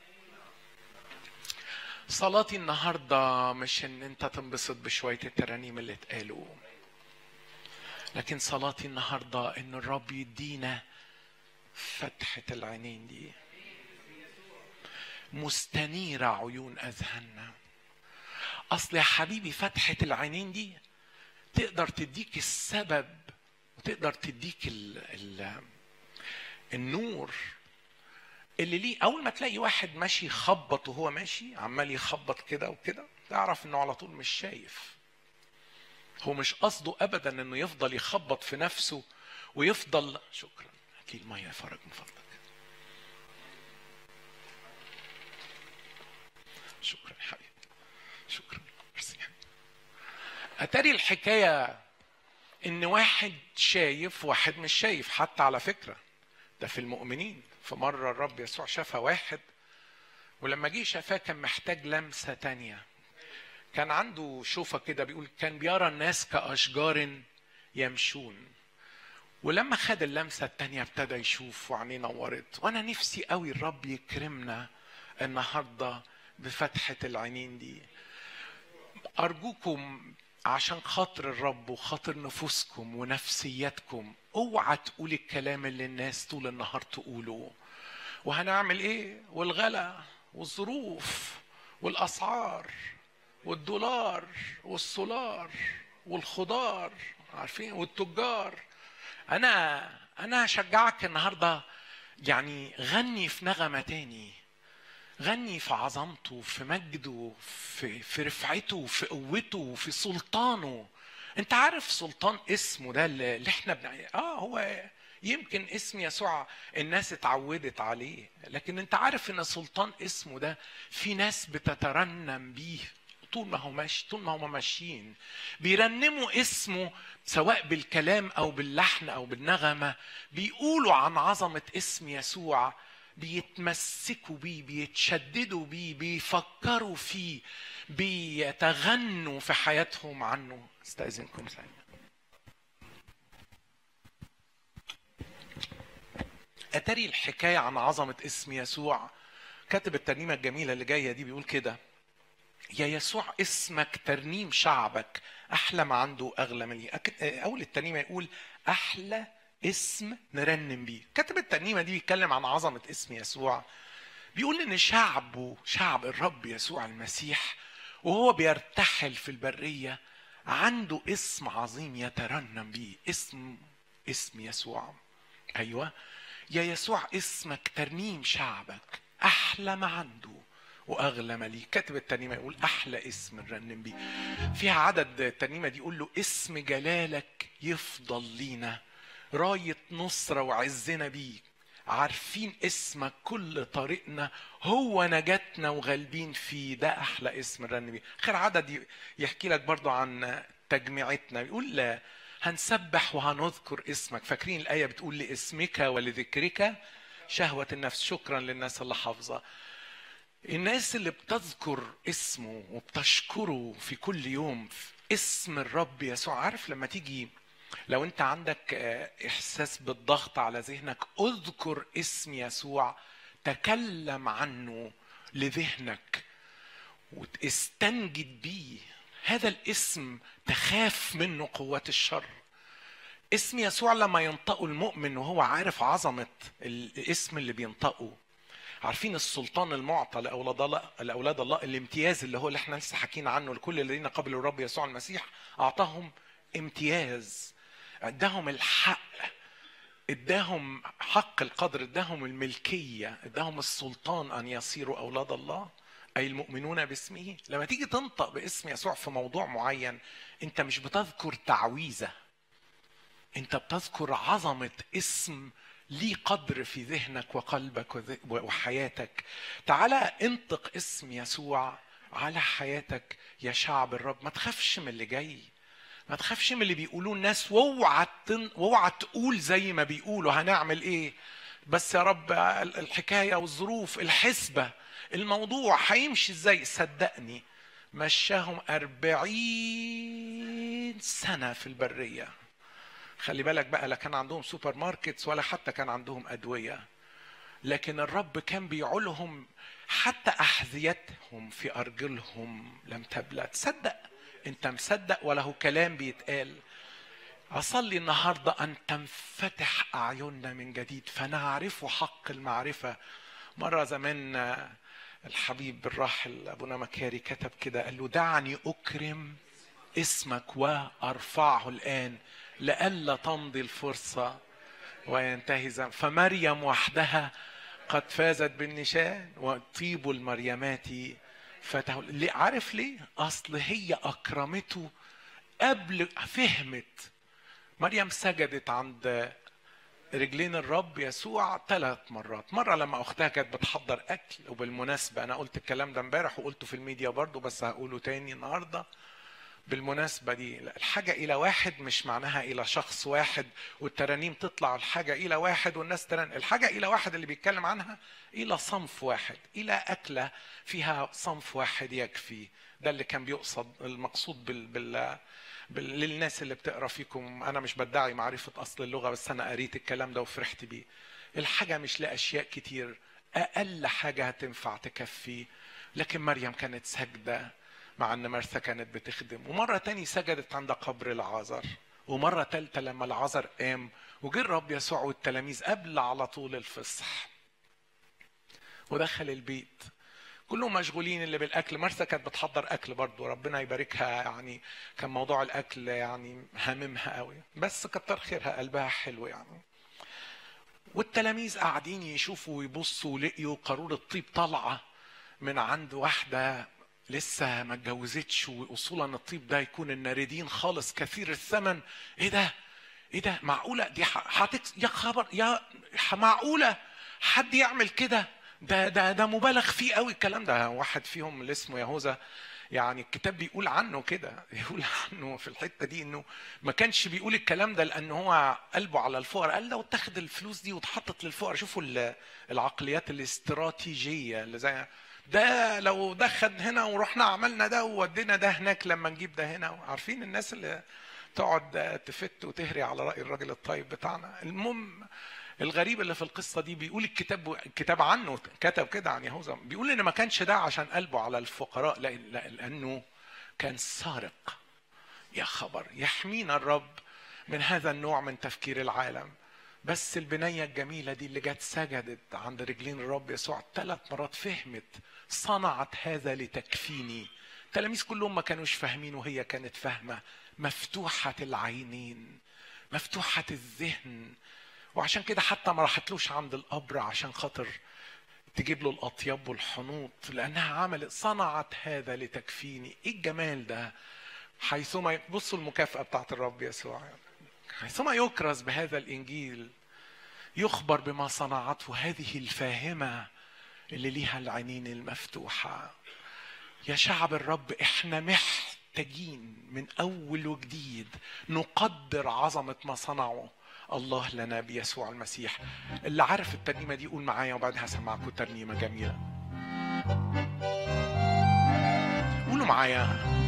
Speaker 2: صلاتي النهاردة مش ان انت تنبسط بشوية الترانيم اللي اتقالوا لكن صلاتي النهاردة ان الرب يدينا فتحة العينين دي مستنيرة عيون أذهاننا أصل يا حبيبي فتحة العينين دي تقدر تديك السبب وتقدر تديك ال ال النور اللي ليه اول ما تلاقي واحد ماشي يخبط وهو ماشي عمال يخبط كده وكده تعرف انه على طول مش شايف هو مش قصده ابدا انه يفضل يخبط في نفسه ويفضل شكرا هات لي الميه يا فرج من فضلك شكرا يا حبيبي شكرا ميرسي يا حبيبي. اتاري الحكايه ان واحد شايف واحد مش شايف حتى على فكره ده في المؤمنين فمرة الرب يسوع شافها واحد ولما جه شافاه كان محتاج لمسة تانية كان عنده شوفة كده بيقول كان بيرى الناس كأشجار يمشون ولما خد اللمسة التانية ابتدى يشوف وعينيه نورت وأنا نفسي قوي الرب يكرمنا النهاردة بفتحة العينين دي أرجوكم عشان خاطر الرب وخاطر نفوسكم ونفسياتكم اوعى تقول الكلام اللي الناس طول النهار تقوله وهنعمل ايه والغلا والظروف والاسعار والدولار والسولار والخضار عارفين والتجار انا انا هشجعك النهارده يعني غني في نغمه تاني غني في عظمته في مجده في في رفعته في قوته في سلطانه انت عارف سلطان اسمه ده اللي اللي احنا بنع... اه هو يمكن اسم يسوع الناس اتعودت عليه لكن انت عارف ان سلطان اسمه ده في ناس بتترنم بيه طول ما هو ماشي طول ما هم ماشيين بيرنموا اسمه سواء بالكلام او باللحن او بالنغمه بيقولوا عن عظمه اسم يسوع بيتمسكوا بيه بيتشددوا بيه بيفكروا فيه بيتغنوا في حياتهم عنه استاذنكم ثانيه اتاري الحكايه عن عظمه اسم يسوع كاتب الترنيمه الجميله اللي جايه دي بيقول كده يا يسوع اسمك ترنيم شعبك احلى ما عنده اغلى من لي أك- اول الترنيمه يقول احلى اسم نرنم بيه كاتب الترنيمه دي بيتكلم عن عظمه اسم يسوع بيقول ان شعبه شعب الرب يسوع المسيح وهو بيرتحل في البريه عنده اسم عظيم يترنم بيه اسم اسم يسوع ايوه يا يسوع اسمك ترنيم شعبك احلى ما عنده واغلى ما ليه كاتب الترنيمه يقول احلى اسم نرنم بيه فيها عدد الترنيمه دي يقول له اسم جلالك يفضل لينا رايه نصره وعزنا بيه عارفين اسمك كل طريقنا هو نجاتنا وغالبين فيه ده احلى اسم نرنم بيه اخر عدد ي- يحكي لك برضو عن تجميعتنا بيقول لا هنسبح وهنذكر اسمك فاكرين الايه بتقول لاسمك ولذكرك شهوه النفس شكرا للناس اللي حافظه الناس اللي بتذكر اسمه وبتشكره في كل يوم في اسم الرب يسوع عارف لما تيجي لو انت عندك آه، احساس بالضغط على ذهنك اذكر اسم يسوع تكلم عنه لذهنك واستنجد بيه هذا الاسم تخاف منه قوات الشر اسم يسوع لما ينطقه المؤمن وهو عارف عظمة الاسم اللي بينطقه عارفين السلطان المعطى لاولاد الله لاولاد الله الامتياز اللي هو اللي احنا لسه حكينا عنه لكل الذين قبلوا الرب يسوع المسيح اعطاهم امتياز اداهم الحق اداهم حق القدر اداهم الملكيه اداهم السلطان ان يصيروا اولاد الله اي المؤمنون باسمه لما تيجي تنطق باسم يسوع في موضوع معين انت مش بتذكر تعويذه انت بتذكر عظمه اسم ليه قدر في ذهنك وقلبك وذ- وحياتك تعالى انطق اسم يسوع على حياتك يا شعب الرب ما تخافش من اللي جاي ما تخافش من اللي بيقولوه الناس واوعى تن... واوعى تقول زي ما بيقولوا هنعمل ايه بس يا رب الحكايه والظروف الحسبه الموضوع هيمشي ازاي صدقني مشاهم أربعين سنة في البرية خلي بالك بقى لا كان عندهم سوبر ماركتس ولا حتى كان عندهم أدوية لكن الرب كان بيعولهم حتى أحذيتهم في أرجلهم لم تبلى تصدق أنت مصدق ولا هو كلام بيتقال أصلي النهاردة أن تنفتح أعيننا من جديد فنعرف حق المعرفة مرة زمان الحبيب الراحل أبونا مكاري كتب كده قال له دعني أكرم اسمك وأرفعه الآن لئلا تمضي الفرصة وينتهي زمن فمريم وحدها قد فازت بالنشان وطيب المريمات فتح عارف ليه؟ أصل هي أكرمته قبل فهمت مريم سجدت عند رجلين الرب يسوع ثلاث مرات مرة لما أختها كانت بتحضر أكل وبالمناسبة أنا قلت الكلام ده امبارح وقلته في الميديا برضو بس هقوله تاني النهاردة بالمناسبة دي الحاجة إلى واحد مش معناها إلى شخص واحد والترانيم تطلع الحاجة إلى واحد والناس تران الحاجة إلى واحد اللي بيتكلم عنها إلى صنف واحد إلى أكلة فيها صنف واحد يكفي ده اللي كان بيقصد المقصود بال, بال... للناس اللي بتقرا فيكم انا مش بدعي معرفه اصل اللغه بس انا قريت الكلام ده وفرحت بيه الحاجه مش لاشياء كتير اقل حاجه هتنفع تكفي لكن مريم كانت ساجده مع ان مرثا كانت بتخدم ومره تاني سجدت عند قبر العازر ومره تالته لما العازر قام وجه الرب يسوع والتلاميذ قبل على طول الفصح ودخل البيت كلهم مشغولين اللي بالاكل مرثا كانت بتحضر اكل برضه ربنا يباركها يعني كان موضوع الاكل يعني هاممها قوي بس كتر خيرها قلبها حلو يعني والتلاميذ قاعدين يشوفوا ويبصوا ولقيوا قارورة طيب طالعة من عند واحدة لسه ما اتجوزتش واصولا الطيب ده يكون الناردين خالص كثير الثمن ايه ده ايه ده معقوله دي هتك يا خبر يا معقوله حد يعمل كده ده ده ده مبالغ فيه قوي الكلام ده واحد فيهم اللي اسمه يهوذا يعني الكتاب بيقول عنه كده يقول عنه في الحته دي انه ما كانش بيقول الكلام ده لان هو قلبه على الفقراء قال لو اتخذ الفلوس دي واتحطت للفقراء شوفوا العقليات الاستراتيجيه اللي زي ده لو دخل هنا ورحنا عملنا ده وودينا ده هناك لما نجيب ده هنا عارفين الناس اللي تقعد تفت وتهري على راي الراجل الطيب بتاعنا المهم الغريب اللي في القصة دي بيقول الكتاب الكتاب عنه كتب كده عن يهوذا بيقول إن ما كانش ده عشان قلبه على الفقراء لأنه كان سارق يا خبر يحمينا الرب من هذا النوع من تفكير العالم بس البنية الجميلة دي اللي جت سجدت عند رجلين الرب يسوع ثلاث مرات فهمت صنعت هذا لتكفيني التلاميذ كلهم ما كانوش فاهمين وهي كانت فاهمة مفتوحة العينين مفتوحة الذهن وعشان كده حتى ما راحتلوش عند القبر عشان خاطر تجيب له الاطياب والحنوط لانها عملت صنعت هذا لتكفيني ايه الجمال ده حيثما بصوا المكافاه بتاعت الرب يسوع حيثما يكرز بهذا الانجيل يخبر بما صنعته هذه الفاهمه اللي ليها العينين المفتوحه يا شعب الرب احنا محتاجين من اول وجديد نقدر عظمه ما صنعه الله لنا بيسوع المسيح اللي عارف الترنيمه دي قول معايا وبعدها هسمعكم ترنيمه جميله قولوا معايا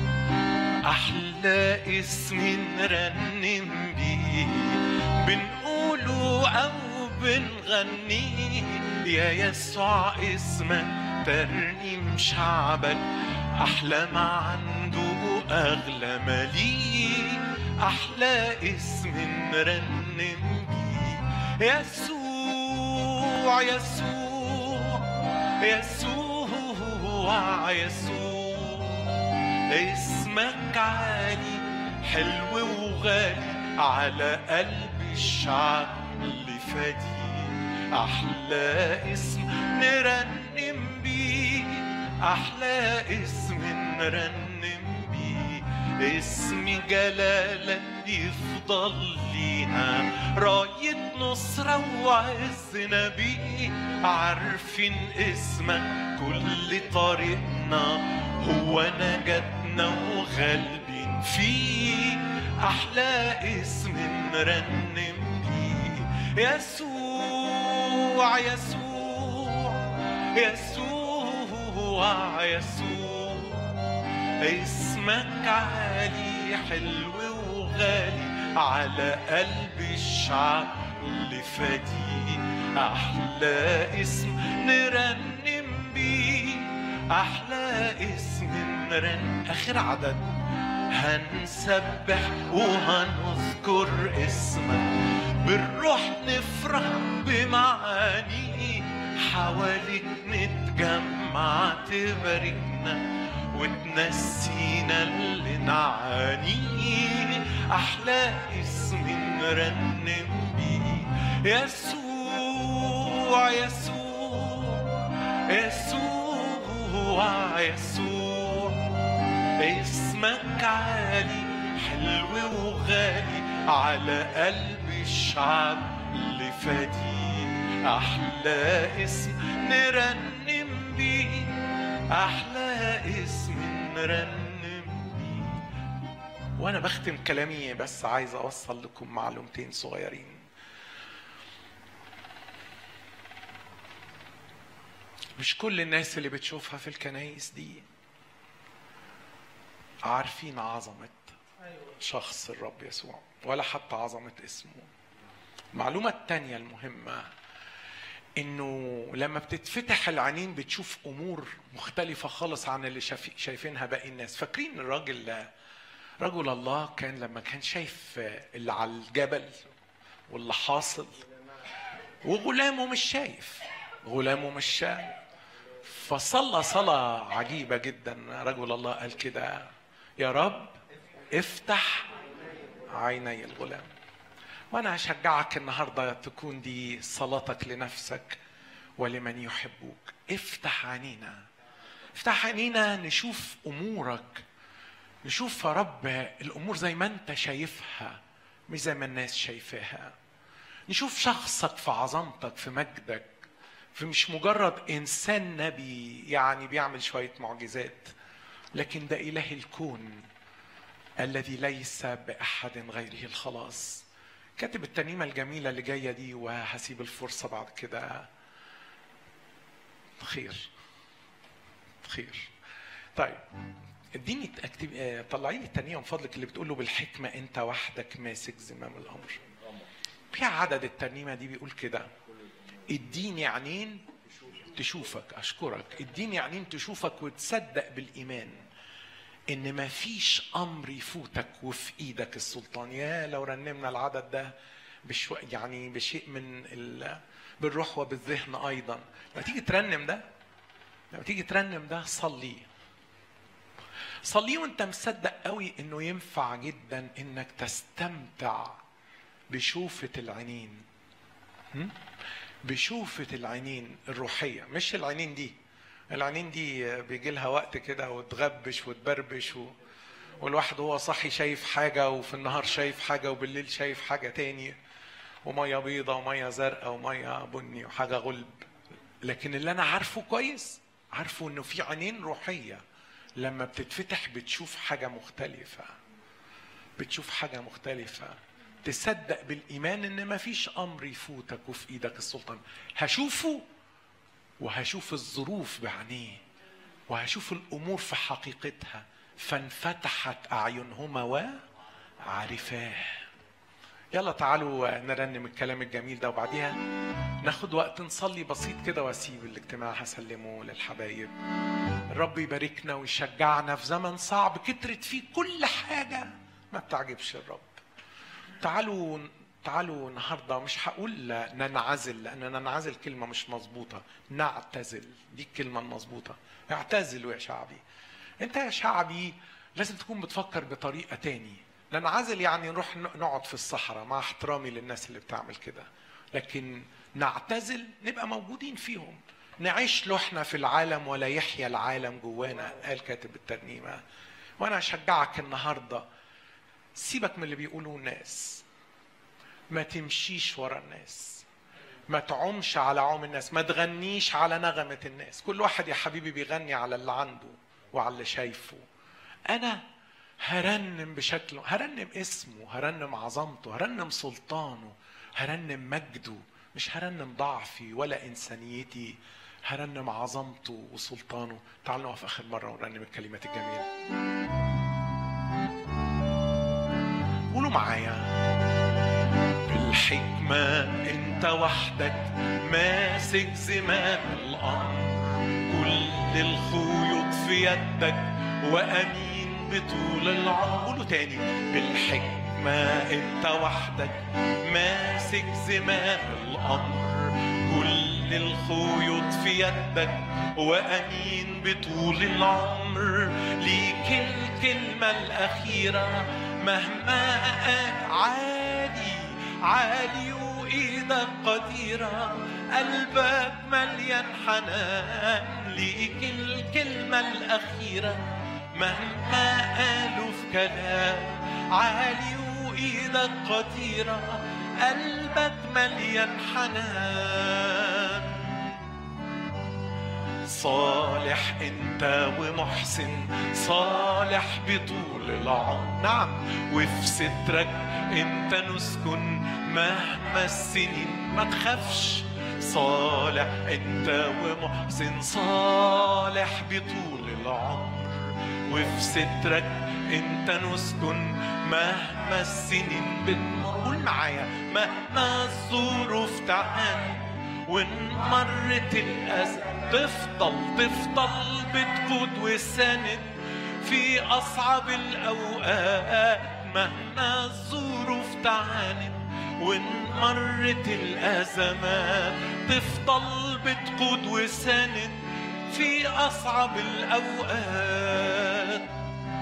Speaker 2: احلى اسم نرنم بيه بنقوله او بنغنيه يا يسوع اسمك ترنيم شعبك احلى ما عنده اغلى ما ليه احلى اسم نرنم بيه يسوع يسوع يسوع يسوع اسمك عالي حلو وغالي على قلب الشعب اللي فادي احلى اسم نرنم بيه احلى اسم نرنم بيه اسم جلالك يفضل لينا راية نصرة وعزنا بيه عارفين اسمك كل طريقنا هو نجاتنا وغالبين فيه أحلى اسم نرنم بيه يسوع يسوع يسوع يسوع اسمك عالي حلو وغالي على قلب الشعب اللي فديه أحلى اسم نرنم بيه أحلى اسم نرنم آخر عدد هنسبح وهنذكر اسمك بالروح نفرح بمعانيه حواليك نتجمع تباركنا وتنسينا اللي نعانيه أحلى اسم نرنم بيه يسوع يسوع يسوع يسوع اسمك عالي حلو وغالي على قلب الشعب اللي فديه أحلى اسم نرنم بيه أحلى اسم نرنم بيه وأنا بختم كلامي بس عايز أوصل لكم معلومتين صغيرين مش كل الناس اللي بتشوفها في الكنايس دي عارفين عظمة شخص الرب يسوع ولا حتى عظمة اسمه المعلومة التانية المهمة انه لما بتتفتح العينين بتشوف امور مختلفة خالص عن اللي شايف- شايفينها باقي الناس فاكرين الراجل رجل الله كان لما كان شايف اللي على الجبل واللي حاصل وغلامه مش شايف غلامه مش شايف فصلى صلاة عجيبة جدا رجل الله قال كده يا رب افتح عيني الغلام وانا هشجعك النهارده تكون دي صلاتك لنفسك ولمن يحبوك افتح عينينا افتح عينينا نشوف امورك نشوف يا رب الامور زي ما انت شايفها مش زي ما الناس شايفاها نشوف شخصك في عظمتك في مجدك في مش مجرد انسان نبي يعني بيعمل شويه معجزات لكن ده اله الكون الذي ليس باحد غيره الخلاص كاتب الترنيمه الجميله اللي جايه دي وهسيب الفرصه بعد كده خير خير طيب اديني اكتب آه، طلعي لي الترنيمه من فضلك اللي بتقول له بالحكمه انت وحدك ماسك زمام الامر في عدد الترنيمه دي بيقول كده اديني عينين تشوفك اشكرك اديني عينين تشوفك وتصدق بالايمان ان ما فيش امر يفوتك وفي ايدك السلطان يا لو رنمنا العدد ده بشو يعني بشيء من ال... بالروح وبالذهن ايضا لما تيجي ترنم ده لما تيجي ترنم ده صلي صلي وانت مصدق قوي انه ينفع جدا انك تستمتع بشوفة العينين هم؟ بشوفة العينين الروحية مش العينين دي العينين دي بيجي لها وقت كده وتغبش وتبربش و... والواحد هو صاحي شايف حاجة وفي النهار شايف حاجة وبالليل شايف حاجة تاني ومية بيضة ومية زرقاء ومية بني وحاجة غلب لكن اللي أنا عارفه كويس عارفه إنه في عينين روحية لما بتتفتح بتشوف حاجة مختلفة بتشوف حاجة مختلفة تصدق بالإيمان إن مفيش أمر يفوتك وفي إيدك السلطان هشوفه وهشوف الظروف بعينيه وهشوف الامور في حقيقتها فانفتحت اعينهما وعرفاه يلا تعالوا نرنم الكلام الجميل ده وبعديها ناخد وقت نصلي بسيط كده واسيب الاجتماع هسلمه للحبايب الرب يباركنا ويشجعنا في زمن صعب كترت فيه كل حاجه ما بتعجبش الرب تعالوا تعالوا النهارده مش هقول ننعزل لان ننعزل كلمه مش مظبوطه نعتزل دي الكلمه المظبوطه اعتزلوا يا شعبي انت يا شعبي لازم تكون بتفكر بطريقه تاني ننعزل يعني نروح نقعد في الصحراء مع احترامي للناس اللي بتعمل كده لكن نعتزل نبقى موجودين فيهم نعيش له احنا في العالم ولا يحيا العالم جوانا قال كاتب الترنيمه وانا اشجعك النهارده سيبك من اللي بيقولوه الناس ما تمشيش ورا الناس ما تعومش على عوم الناس ما تغنيش على نغمة الناس كل واحد يا حبيبي بيغني على اللي عنده وعلى اللي شايفه أنا هرنم بشكله هرنم اسمه هرنم عظمته هرنم سلطانه هرنم مجده مش هرنم ضعفي ولا إنسانيتي هرنم عظمته وسلطانه تعالوا نقف آخر مرة ونرنم الكلمات الجميلة قولوا معايا بالحكمة انت وحدك ماسك زمام الامر كل الخيوط في يدك وامين بطول العمر قولوا تاني بالحكمة انت وحدك ماسك زمام الامر كل الخيوط في يدك وامين بطول العمر ليك الكلمة الاخيرة مهما قال عالي عالي وايدك قديرة قلبك مليان حنان ليك الكلمة الأخيرة مهما قالوا في كلام عالي وايدك قديرة قلبك مليان حنان صالح انت ومحسن صالح بطول العمر نعم وفي سترك انت نسكن مهما السنين ما تخافش صالح انت ومحسن صالح بطول العمر وفي سترك انت نسكن مهما السنين بتمر قول معايا مهما الظروف تعاني وان مرت الاذى تفضل تفضل بتقود وسند في اصعب الاوقات مهما الظروف تعاند وان مرت الازمات تفضل بتقود وسند في اصعب الاوقات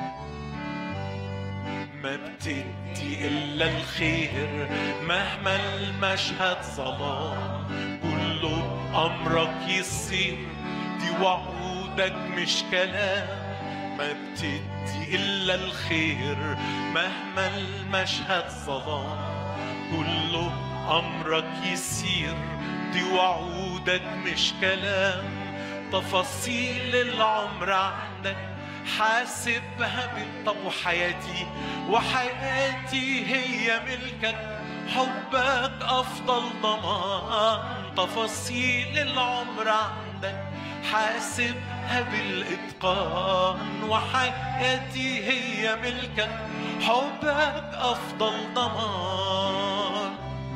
Speaker 2: ما بتدي الا الخير مهما المشهد ظلام كله بامرك يصير دي وعودك مش كلام ما بتدي الا الخير مهما المشهد ظلام كله امرك يصير دي وعودك مش كلام تفاصيل العمر عندك حاسبها بالطب وحياتي وحياتي هي ملكك حبك افضل ضمان تفاصيل العمر عندك حاسبها بالاتقان وحياتي هي ملكك حبك افضل ضمان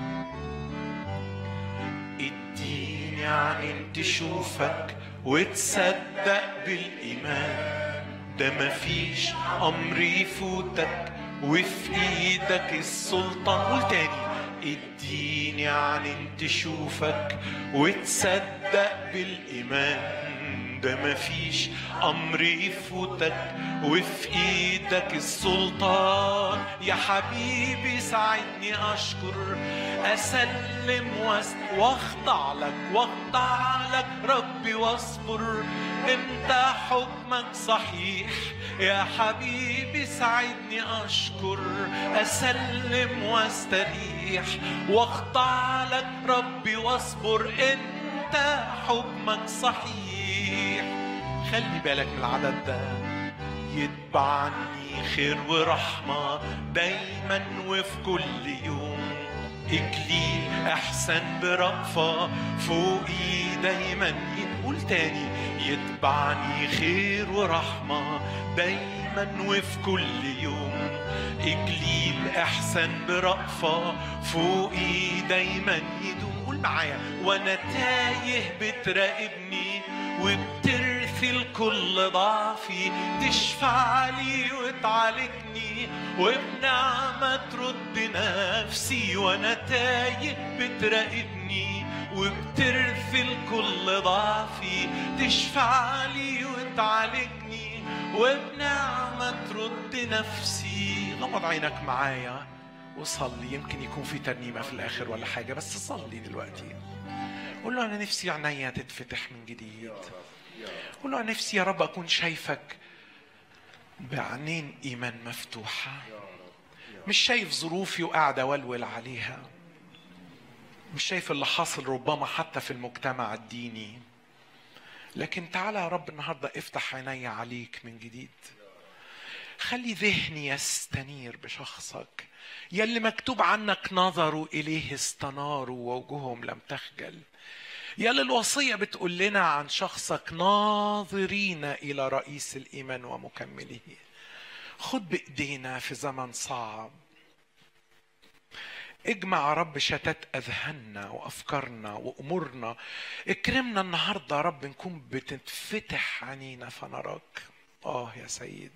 Speaker 2: اديني عين تشوفك وتصدق بالايمان ده مفيش امر يفوتك وفي ايدك السلطان قول تاني اديني عين تشوفك وتصدق بالايمان ده مفيش امر يفوتك وفي ايدك السلطان يا حبيبي ساعدني اشكر اسلم وأس- واخضع لك واخضع لك ربي واصبر انت حكمك صحيح يا حبيبي ساعدني اشكر اسلم واستريح واخضع لك ربي واصبر انت حكمك صحيح خلي بالك من العدد ده يتبعني خير ورحمة دايما وفي كل يوم إكليل أحسن برأفة فوقي دايما يقول تاني يتبعني خير ورحمة دايما وفي كل يوم إكليل أحسن برأفة فوقي دايما يدوم قول معايا وأنا تايه بتراقبني وبترثي كل ضعفي تشفع لي وتعالجني وبنعمة ترد نفسي وانا تايه بتراقبني وبترثي كل ضعفي تشفع لي وتعالجني وبنعمة ترد نفسي غمض عينك معايا وصلي يمكن يكون في ترنيمة في الآخر ولا حاجة بس صلي دلوقتي قول له أنا نفسي عينيا تتفتح من جديد قول له أنا نفسي يا رب أكون شايفك بعينين ايمان مفتوحه مش شايف ظروفي وقاعد اولول عليها مش شايف اللي حاصل ربما حتى في المجتمع الديني لكن تعالى يا رب النهارده افتح عيني عليك من جديد خلي ذهني يستنير بشخصك يلي مكتوب عنك نظروا اليه استناروا ووجوههم لم تخجل يلي الوصية بتقول لنا عن شخصك ناظرين إلى رئيس الإيمان ومكمله خد بإيدينا في زمن صعب اجمع يا رب شتات اذهاننا وافكارنا وامورنا اكرمنا النهارده يا رب نكون بتتفتح عينينا فنراك اه يا سيد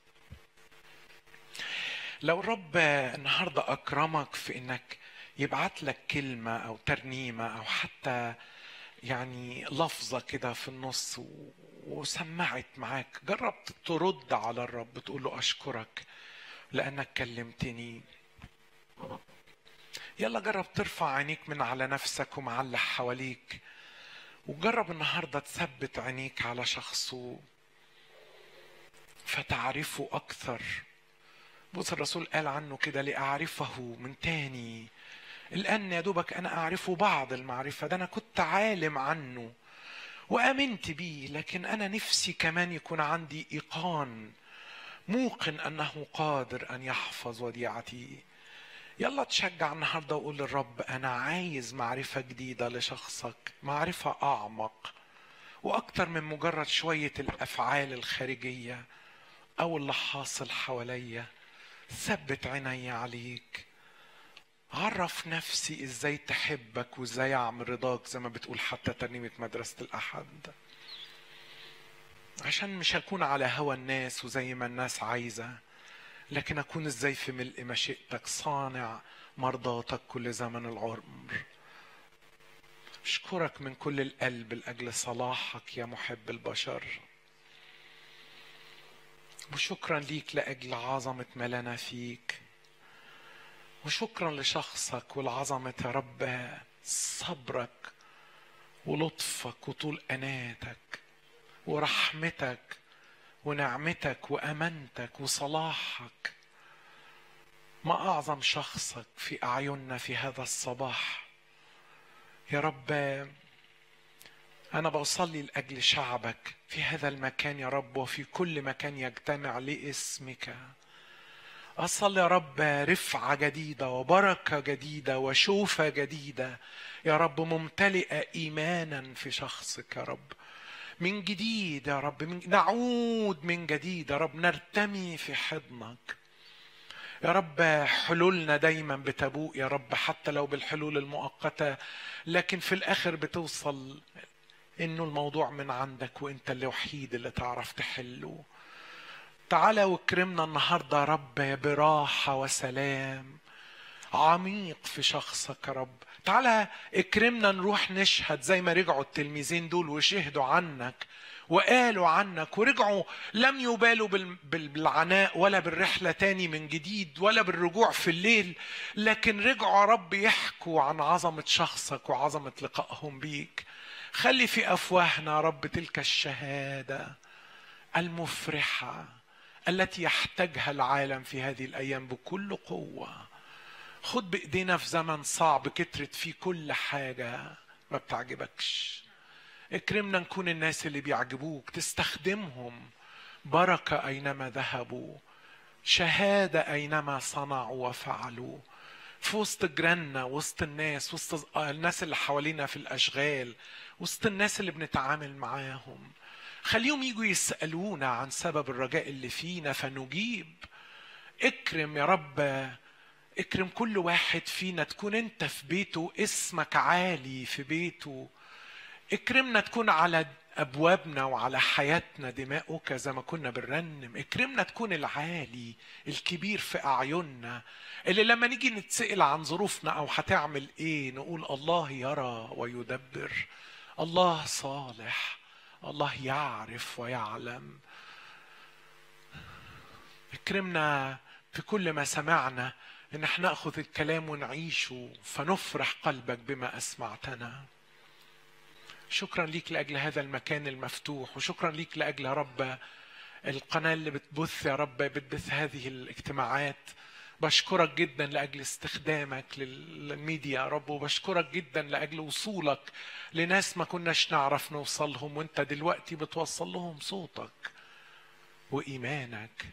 Speaker 2: لو الرب النهارده اكرمك في انك يبعت لك كلمه او ترنيمه او حتى يعني لفظه كده في النص و- وسمعت معاك جرب ترد على الرب تقول له اشكرك لانك كلمتني يلا جرب ترفع عينيك من على نفسك ومع اللي حواليك وجرب النهارده تثبت عينيك على شخصه فتعرفه اكثر بص الرسول قال عنه كده لأعرفه من تاني الآن يا دوبك أنا أعرفه بعض المعرفة ده أنا كنت عالم عنه وآمنت بيه لكن أنا نفسي كمان يكون عندي إيقان موقن أنه قادر أن يحفظ وديعتي يلا تشجع النهاردة وقول للرب أنا عايز معرفة جديدة لشخصك معرفة أعمق وأكتر من مجرد شوية الأفعال الخارجية أو اللي حاصل حواليا ثبت عيني عليك عرف نفسي ازاي تحبك وازاي اعمل رضاك زي ما بتقول حتى ترنيمة مدرسة الأحد عشان مش هكون على هوى الناس وزي ما الناس عايزة لكن أكون ازاي في ملء مشيئتك صانع مرضاتك كل زمن العمر أشكرك من كل القلب لأجل صلاحك يا محب البشر وشكرا ليك لأجل عظمة ما لنا فيك وشكرا لشخصك والعظمة يا رب صبرك ولطفك وطول أناتك ورحمتك ونعمتك وأمانتك وصلاحك ما أعظم شخصك في أعيننا في هذا الصباح يا رب أنا بصلي لأجل شعبك في هذا المكان يا رب وفي كل مكان يجتمع لاسمك أصلي يا رب رفعة جديدة وبركة جديدة وشوفة جديدة يا رب ممتلئة إيمانا في شخصك يا رب من جديد يا رب من نعود من جديد يا رب نرتمي في حضنك يا رب حلولنا دايما بتبوء يا رب حتى لو بالحلول المؤقتة لكن في الآخر بتوصل إنه الموضوع من عندك وإنت الوحيد اللي تعرف تحله تعالى واكرمنا النهاردة يا رب براحة وسلام عميق في شخصك يا رب تعالى اكرمنا نروح نشهد زي ما رجعوا التلميذين دول وشهدوا عنك وقالوا عنك ورجعوا لم يبالوا بال- بال- بالعناء ولا بالرحلة تاني من جديد ولا بالرجوع في الليل لكن رجعوا يا رب يحكوا عن عظمة شخصك وعظمة لقائهم بيك خلي في أفواهنا يا رب تلك الشهادة المفرحة التي يحتاجها العالم في هذه الأيام بكل قوة خد بإيدينا في زمن صعب كترت فيه كل حاجة ما بتعجبكش اكرمنا نكون الناس اللي بيعجبوك تستخدمهم بركة أينما ذهبوا شهادة أينما صنعوا وفعلوا في وسط جيراننا وسط الناس وسط الناس اللي حوالينا في الأشغال وسط الناس اللي بنتعامل معاهم خليهم يجوا يسألونا عن سبب الرجاء اللي فينا فنجيب اكرم يا رب اكرم كل واحد فينا تكون انت في بيته اسمك عالي في بيته اكرمنا تكون على ابوابنا وعلى حياتنا دماؤك زي ما كنا بنرنم اكرمنا تكون العالي الكبير في اعيننا اللي لما نيجي نتسال عن ظروفنا او هتعمل ايه نقول الله يرى ويدبر الله صالح الله يعرف ويعلم اكرمنا في كل ما سمعنا ان احنا ناخذ الكلام ونعيشه فنفرح قلبك بما اسمعتنا شكرا ليك لاجل هذا المكان المفتوح وشكرا ليك لاجل يا رب القناة اللي بتبث يا رب بتبث هذه الاجتماعات بشكرك جدا لاجل استخدامك للميديا يا رب وبشكرك جدا لاجل وصولك لناس ما كناش نعرف نوصلهم وانت دلوقتي بتوصل لهم صوتك وايمانك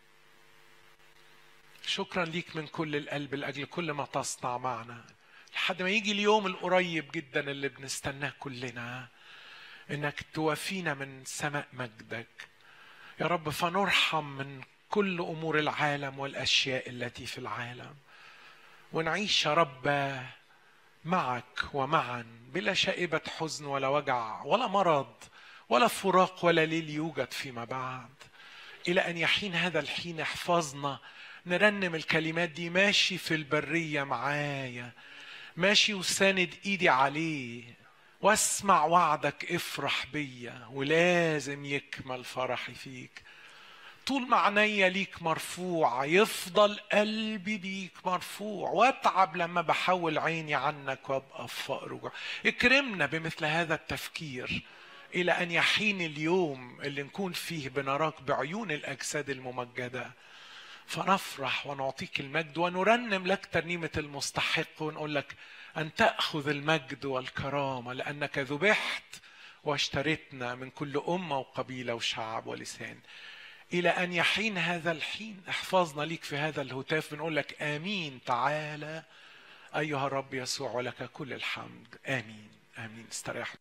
Speaker 2: شكرا ليك من كل القلب لاجل كل ما تصنع معنا لحد ما يجي اليوم القريب جدا اللي بنستناه كلنا انك توافينا من سماء مجدك يا رب فنرحم من كل امور العالم والاشياء التي في العالم ونعيش يا رب معك ومعا بلا شائبه حزن ولا وجع ولا مرض ولا فراق ولا ليل يوجد فيما بعد الى ان يحين هذا الحين احفظنا نرنم الكلمات دي ماشي في البريه معايا ماشي وساند ايدي عليه واسمع وعدك افرح بيا ولازم يكمل فرحي فيك طول ما عينيا ليك مرفوعة يفضل قلبي بيك مرفوع واتعب لما بحول عيني عنك وابقى في فقر اكرمنا بمثل هذا التفكير إلى أن يحين اليوم اللي نكون فيه بنراك بعيون الأجساد الممجدة فنفرح ونعطيك المجد ونرنم لك ترنيمة المستحق ونقول لك أن تأخذ المجد والكرامة لأنك ذبحت واشتريتنا من كل أمة وقبيلة وشعب ولسان إلى أن يحين هذا الحين احفظنا ليك في هذا الهتاف بنقول لك آمين تعالى أيها الرب يسوع ولك كل الحمد آمين آمين استريح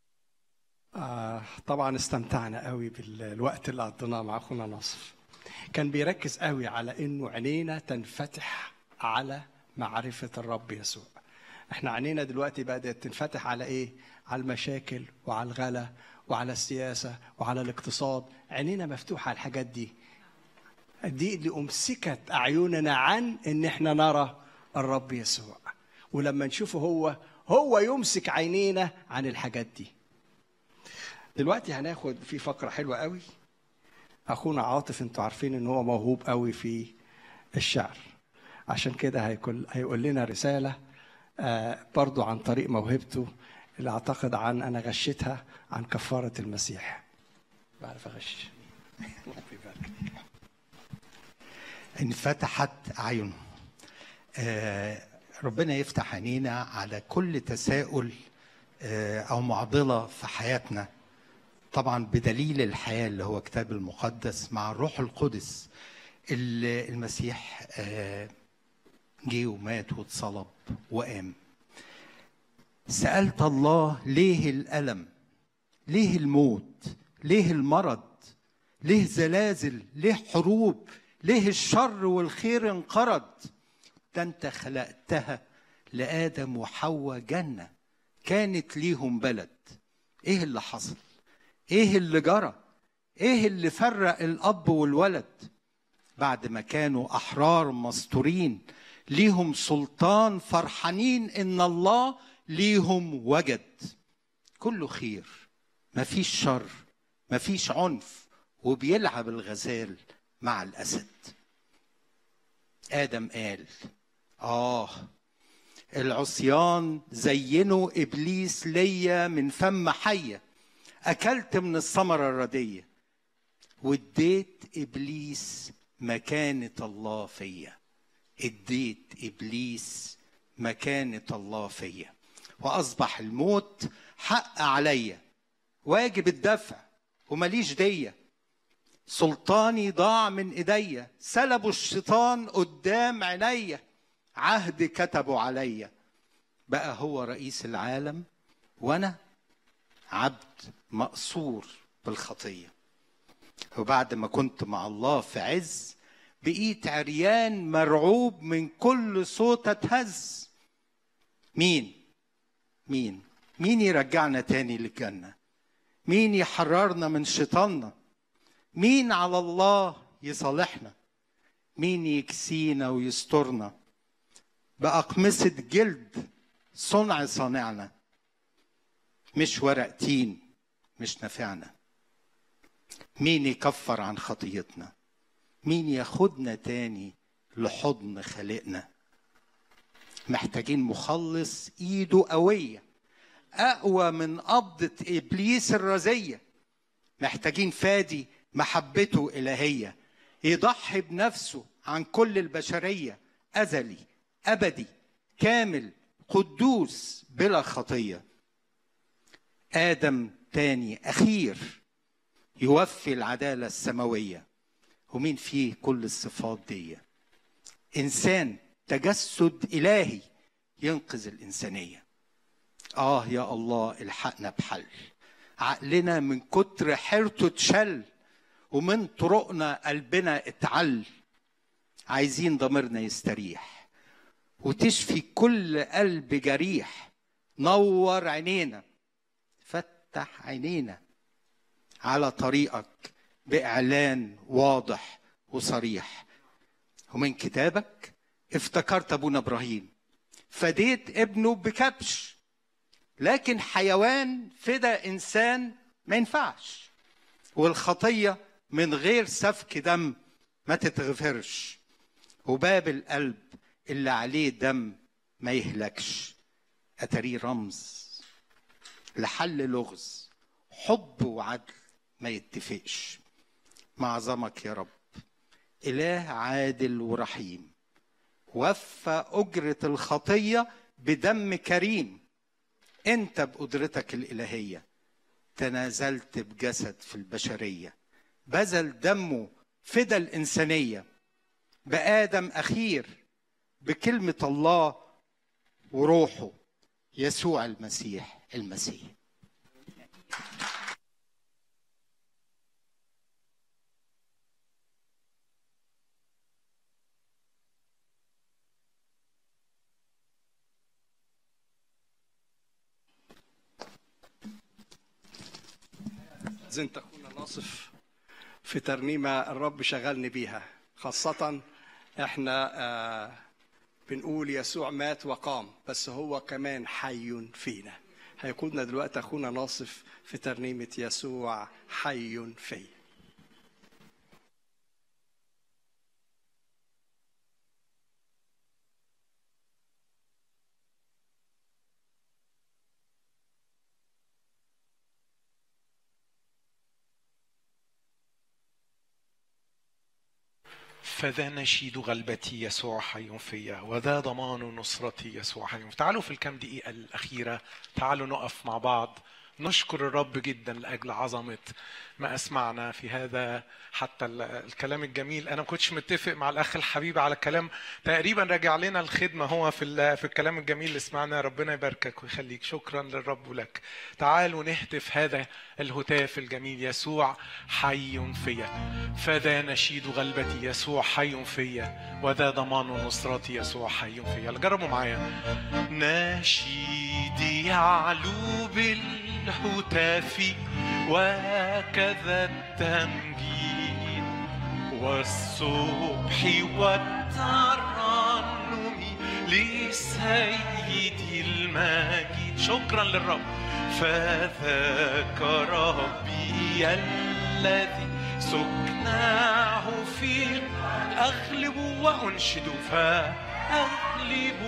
Speaker 1: آه طبعا استمتعنا قوي بالوقت اللي قضيناه مع اخونا ناصر كان بيركز قوي على انه عينينا تنفتح على معرفه الرب يسوع احنا عينينا دلوقتي بدات تنفتح على ايه على المشاكل وعلى الغلا وعلى السياسه وعلى الاقتصاد عينينا مفتوحه على الحاجات دي دي اللي امسكت اعيننا عن ان احنا نرى الرب يسوع ولما نشوفه هو هو يمسك عينينا عن الحاجات دي دلوقتي هناخد في فقره حلوه قوي اخونا عاطف انتوا عارفين ان هو موهوب قوي في الشعر عشان كده هيقول هيقول لنا رساله آه برضو عن طريق موهبته اللي اعتقد عن انا غشيتها عن كفاره المسيح بعرف اغش
Speaker 3: انفتحت اعينهم آه ربنا يفتح عينينا على كل تساؤل آه او معضله في حياتنا طبعا بدليل الحياه اللي هو كتاب المقدس مع الروح القدس اللي المسيح آه جه ومات واتصلب وقام سالت الله ليه الالم ليه الموت ليه المرض ليه زلازل ليه حروب ليه الشر والخير انقرض ده انت خلقتها لادم وحواء جنه كانت ليهم بلد ايه اللي حصل ايه اللي جرى ايه اللي فرق الاب والولد بعد ما كانوا احرار مستورين ليهم سلطان فرحانين ان الله ليهم وجد كله خير مفيش شر مفيش عنف وبيلعب الغزال مع الاسد ادم قال اه العصيان زينوا ابليس ليا من فم حيه اكلت من الثمره الرديه واديت ابليس مكانه الله فيا اديت ابليس مكانه الله فيا واصبح الموت حق عليا واجب الدفع ومليش ديه سلطاني ضاع من ايديا سلبوا الشيطان قدام عينيا عهد كتبوا عليا بقى هو رئيس العالم وانا عبد مقصور بالخطيه وبعد ما كنت مع الله في عز بقيت عريان مرعوب من كل صوت اتهز مين مين مين يرجعنا تاني للجنه مين يحررنا من شيطاننا مين على الله يصالحنا مين يكسينا ويسترنا بأقمصة جلد صنع صانعنا مش ورق تين مش نافعنا مين يكفر عن خطيتنا مين ياخدنا تاني لحضن خالقنا محتاجين مخلص ايده قويه اقوى من قبضه ابليس الرزيه محتاجين فادي محبته إلهية يضحي بنفسه عن كل البشرية أزلي أبدي كامل قدوس بلا خطية آدم تاني أخير يوفي العدالة السماوية ومين فيه كل الصفات دي إنسان تجسد إلهي ينقذ الإنسانية آه يا الله الحقنا بحل عقلنا من كتر حيرته اتشل ومن طرقنا قلبنا اتعل عايزين ضميرنا يستريح وتشفي كل قلب جريح نور عينينا فتح عينينا على طريقك بإعلان واضح وصريح ومن كتابك افتكرت أبونا إبراهيم فديت ابنه بكبش لكن حيوان فدا إنسان ما ينفعش والخطية من غير سفك دم ما تتغفرش وباب القلب اللي عليه دم ما يهلكش أتريه رمز لحل لغز حب وعدل ما يتفقش معظمك يا رب إله عادل ورحيم وفى أجرة الخطية بدم كريم أنت بقدرتك الإلهية تنازلت بجسد في البشرية بذل دمه فدى الإنسانية بآدم أخير بكلمة الله وروحه يسوع المسيح المسيح
Speaker 1: زنت اخونا ناصف في ترنيمه الرب شغلني بيها خاصه احنا آه بنقول يسوع مات وقام بس هو كمان حي فينا هيقودنا دلوقتي اخونا ناصف في ترنيمه يسوع حي في
Speaker 2: فذا نشيد غلبتي يسوع حي فيا وذا ضمان نصرتي يسوع حي فيا. تعالوا في الكام دقيقة الأخيرة تعالوا نقف مع بعض نشكر الرب جدا لأجل عظمة ما أسمعنا في هذا حتى ال- الكلام الجميل أنا ما كنتش متفق مع الأخ الحبيب على كلام تقريبا راجع لنا الخدمة هو في ال- في الكلام الجميل اللي سمعناه ربنا يباركك ويخليك شكرا للرب ولك تعالوا نهتف هذا الهتاف الجميل يسوع حي فيا فذا نشيد غلبتي يسوع حي فيا وذا ضمان نصرتي يسوع حي فيا يلا جربوا معايا نشيدي يعلو بالهتاف وكذا التمجيد والصبح والترنم لسيدي المجيد شكرا للرب فذاك ربي الذي سكناه في أغلب وأنشد فأغلب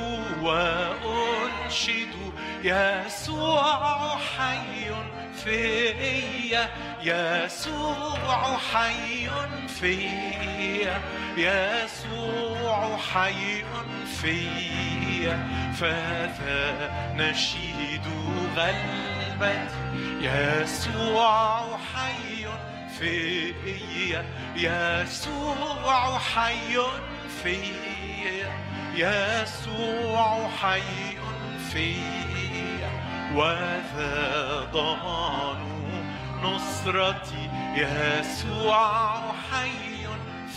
Speaker 2: وأنشد يسوع حي فيا يسوع حي فيا يسوع حي فيا فذا نشيد غلبتي يسوع حي فيا يسوع حي فيا يسوع حي فيا وذا ضمان نصرتي يسوع حي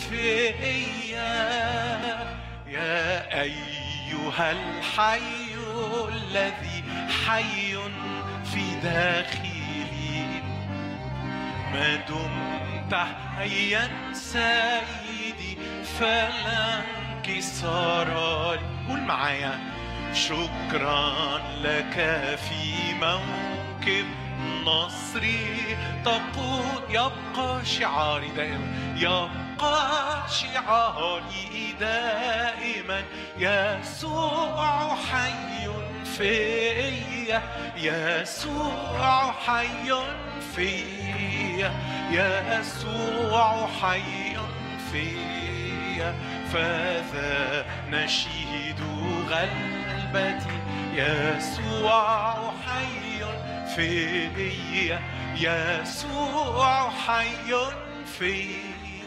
Speaker 2: فيا يا أيها الحي الذي حي في داخلي ما دمت حيا سيدي فلا انكسار لي. قول معايا شكرا لك في موكب نصري تقول يبقى شعاري دائما يبقى شعاري دائما يسوع حي فيا يسوع حي فيا يسوع حي فيا فذا نشيد غلبتي يسوع حي فيا يسوع حي فيا